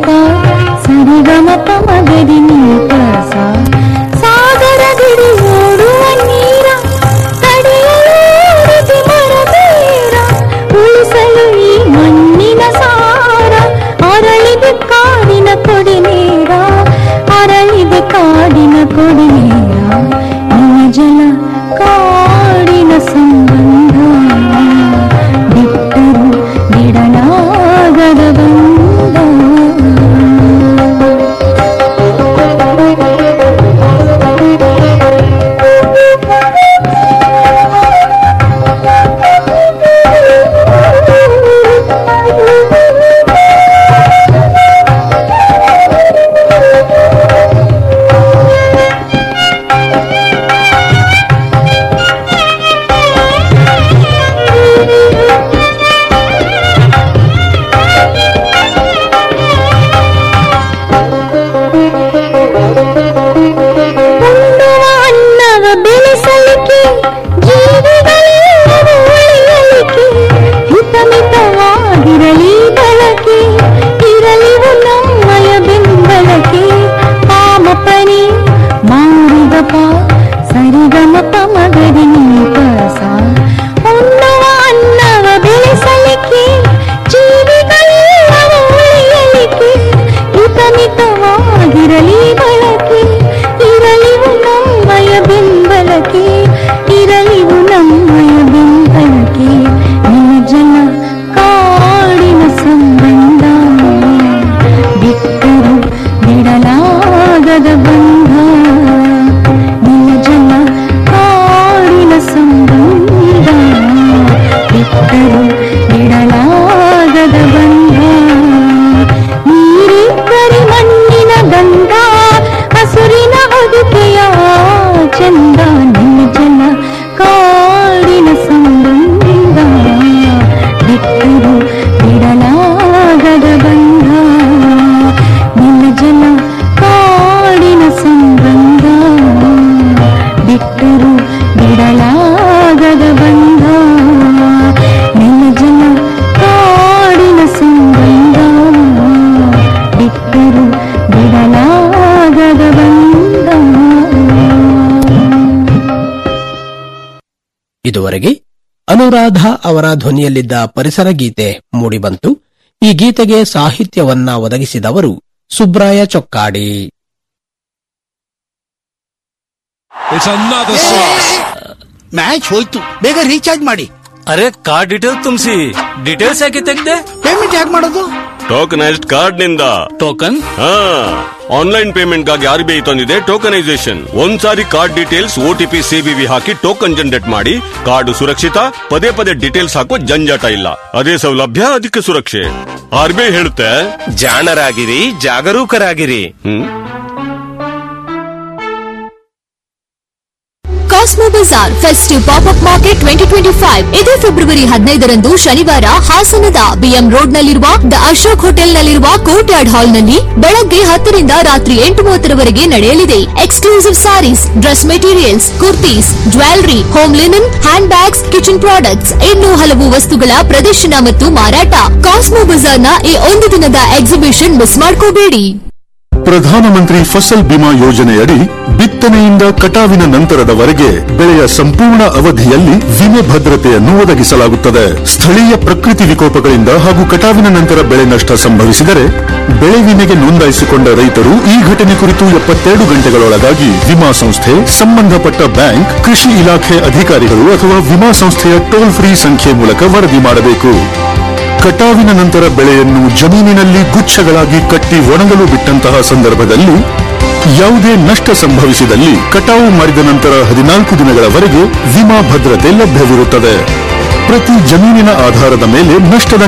ಸರಿಗಮ ಪಮಗರಿ ನೀಪ ಸಾಗರ ಗಡಿ ಓಡುವ ನೀರ ತಡೆಯಲು ಮರಬೇರ ಉಳಿಸಲು ಈ ಮಣ್ಣಿನ ಸಾರ ಅರಳಿದ ಕಾಡಿನ ಕೊಡಿ ನೀರ ಅರಳಿದ ಕಾಡಿನ ಕೊಡಿ ನೀರ ನಿನ್ನ ಜಲ ಕಾಡಿನ ಸಂಬಂಧ ಬಿಟ್ಟರು ಬಿಡಲಾಗದ ಬಂಧ ಉಣ್ಣುವ ಅನ್ನವ ಬೆಳೆಸಲಿಕ್ಕೆ ಜೀವಿಗಳೆಲ್ಲವೂ ಉಳಿಯಲಿಕ್ಕೆ ಹಿತಮಿತವಾಗಿರಲಿ ಬಳಕೆ ಇರಲಿವು ನಮ್ಮಯ ಬೆಂಬಲಕ್ಕೆ ಪಾಮಪನಿ ಮಾರಿಗಪ ಸರಿಗಮ ಪಮಗರಿ ನೀಪ ಸಾ ಉಣ್ಣುವ ಅನ್ನವ ಬೆಳೆಸಲಿಕ್ಕೆ ಜೀವಿಗಳೆಲ್ಲವೂ ಉಳಿಯಲಿಕ್ಕೆ ಹಿತಮಿತವಾಗಿರಲಿ ಬಳಕೆ ಇರಲಿವು ನಮ್ಮಯ ಬೆಂಬಲಕ್ಕೆ ಇರಲಿವು ನಮ್ಮಯ ಬೆಂಬಲಕ್ಕೆ ನಿನ್ನ ಜನ ಕಾಡಿನ ಸಂಬಂಧ ಬಿಟ್ಟರು ಬಿಡಲಾಗದ ಬಂಧ ನಿನ್ನ ಜನ ಕಾಡಿನ ಸಂಬಂಧ ಬಿಟ್ಟರು ಬಿಡಲಾಗದ ಬಂಧ ನೀರಿದ್ದರೆ ಮಣ್ಣಿನ ಗಂಧ ಹಸುರಿನ ಹೊದಿಕೆಯ ಚಂದ ನಿನ್ನ ಜನ ಕಾಡಿನ ಸಂಬಂಧ ಬಿಟ್ಟರು ಬಿಡಲಾಗದ ಬಂಧ ನಿನ್ನ ಜನ ಕಾಡಿನ ಸಂಬಂಧ ಬಿಟ್ಟರು ಬಿಡಲಾಗದ ಬಂಧ ನಿನ್ನ ಜನ ಕಾಡಿನ ಸಂಬಂಧ ಬಿಟ್ಟರು ಬಿಡಲಾಗದ ಬಂಧ ಇದುವರೆಗೆ ಅನುರಾಧ ಅವರ ಧ್ವನಿಯಲ್ಲಿದ್ದ ಪರಿಸರ ಗೀತೆ ಮೂಡಿಬಂತು ಈ ಗೀತೆಗೆ ಸಾಹಿತ್ಯವನ್ನ ಒದಗಿಸಿದವರು ಸುಬ್ರಾಯ ಚೊಕ್ಕಾಡಿ ಮ್ಯಾಚ್ ಹೋಯ್ತು ಬೇಗ ರೀಚಾರ್ಜ್ ಮಾಡಿ ಅರೆ ಕಾರ್ಡ್ ಡೀಟೇಲ್ ತುಂಬಿಸಿ ಡೀಟೇಲ್ಸ್ ಯಾಕೆ ತೆಗ್ದೆ ಪೇಮೆಂಟ್ ಯಾಕೆ ಮಾಡೋದು ಟೋಕನೈಸ್ಡ್ ಕಾರ್ಡ್ ನಿಂದ ಟೋಕನ್ ಹಾ ಆನ್ಲೈನ್ ಪೇಮೆಂಟ್ ಗಾಗಿ ಆರ್ ಬಿ ಐ ತಂದಿದೆ ಟೋಕನೈಸೇಷನ್ ಒಂದ್ಸಾರಿ ಕಾರ್ಡ್ ಡೀಟೇಲ್ಸ್ ಓಟಿಪಿ ಸಿಬಿವಿ ಹಾಕಿ ಟೋಕನ್ ಜನರೇಟ್ ಮಾಡಿ ಕಾರ್ಡ್ ಸುರಕ್ಷಿತ ಪದೇ ಪದೇ ಡೀಟೇಲ್ಸ್ ಹಾಕೋ ಜಂಜಾಟ ಇಲ್ಲ ಅದೇ ಸೌಲಭ್ಯ ಅದಕ್ಕೆ ಸುರಕ್ಷೆ ಆರ್ ಬಿ ಐ ಹೇಳುತ್ತೆ ಜಾಣರಾಗಿರಿ ಜಾಗರೂಕರಾಗಿರಿ ಹ್ಮ್ Cosmo Bazaar festive pop up market twenty twenty five ಇದೇ ಫೆಬ್ರವರಿ ಹದಿನೈದರಂದು ಶನಿವಾರ ಹಾಸನದ ಬಿಎಂ ರೋಡ್ನಲ್ಲಿರುವ ದ ಅಶೋಕ್ ಹೋಟೆಲ್ನಲ್ಲಿರುವ ಕೋರ್ಟ್ ಯಾರ್ಡ್ ಹಾಲ್ನಲ್ಲಿ ಬೆಳಗ್ಗೆ ಹತ್ತರಿಂದ ರಾತ್ರಿ ಎಂಟು ಮೂವತ್ತರವರೆಗೆ ನಡೆಯಲಿದೆ exclusive sarees dress materials kurtis jewellery home linen handbags kitchen products ಇನ್ನೂ ಹಲವು ವಸ್ತುಗಳ ಪ್ರದರ್ಶನ ಮತ್ತು ಮಾರಾಟ ಕಾಸ್ಮೋ ಬಜಾರ್ನ ಈ ಒಂದು ದಿನದ ಎಕ್ಸಿಬಿಷನ್ ಮಿಸ್ ಮಾಡ್ಕೋಬೇಡಿ ಪ್ರಧಾನಮಂತ್ರಿ ಫಸಲ್ ಬಿಮಾ ಯೋಜನೆಯಡಿ ಬಿತ್ತನೆಯಿಂದ ಕಟಾವಿನ ನಂತರದವರೆಗೆ ಬೆಳೆಯ ಸಂಪೂರ್ಣ ಅವಧಿಯಲ್ಲಿ ವಿಮೆ ಭದ್ರತೆಯನ್ನು ಒದಗಿಸಲಾಗುತ್ತದೆ ಸ್ಥಳೀಯ ಪ್ರಕೃತಿ ವಿಕೋಪಗಳಿಂದ ಹಾಗೂ ಕಟಾವಿನ ನಂತರ ಬೆಳೆ ನಷ್ಟ ಸಂಭವಿಸಿದರೆ ಬೆಳೆ ವಿಮೆಗೆ ನೋಂದಾಯಿಸಿಕೊಂಡ ರೈತರು ಈ ಘಟನೆ ಕುರಿತು ಎಪ್ಪತ್ತೆರಡು ಗಂಟೆಗಳೊಳಗಾಗಿ ವಿಮಾ ಸಂಸ್ಥೆ ಸಂಬಂಧಪಟ್ಟ ಬ್ಯಾಂಕ್ ಕೃಷಿ ಇಲಾಖೆ ಅಧಿಕಾರಿಗಳು ಅಥವಾ ವಿಮಾ ಸಂಸ್ಥೆಯ ಟೋಲ್ ಫ್ರೀ ಸಂಖ್ಯೆ ಮೂಲಕ ವರದಿ ಮಾಡಬೇಕು ಕಟಾವಿನ ನಂತರ ಬೆಳೆಯನ್ನು ಜಮೀನಿನಲ್ಲಿ ಗುಚ್ಛಗಳಾಗಿ ಕಟ್ಟಿ ಒಣಗಲು ಬಿಟ್ಟಂತಹ ಸಂದರ್ಭದಲ್ಲಿ ಯಾವುದೇ ನಷ್ಟ ಸಂಭವಿಸಿದಲ್ಲಿ ಕಟಾವು ಮಾಡಿದ ನಂತರ ಹದಿನಾಲ್ಕು ದಿನಗಳವರೆಗೆ ವಿಮಾ ಭದ್ರತೆ ಲಭ್ಯವಿರುತ್ತದೆ ಪ್ರತಿ ಜಮೀನಿನ ಆಧಾರದ ಮೇಲೆ ನಷ್ಟದ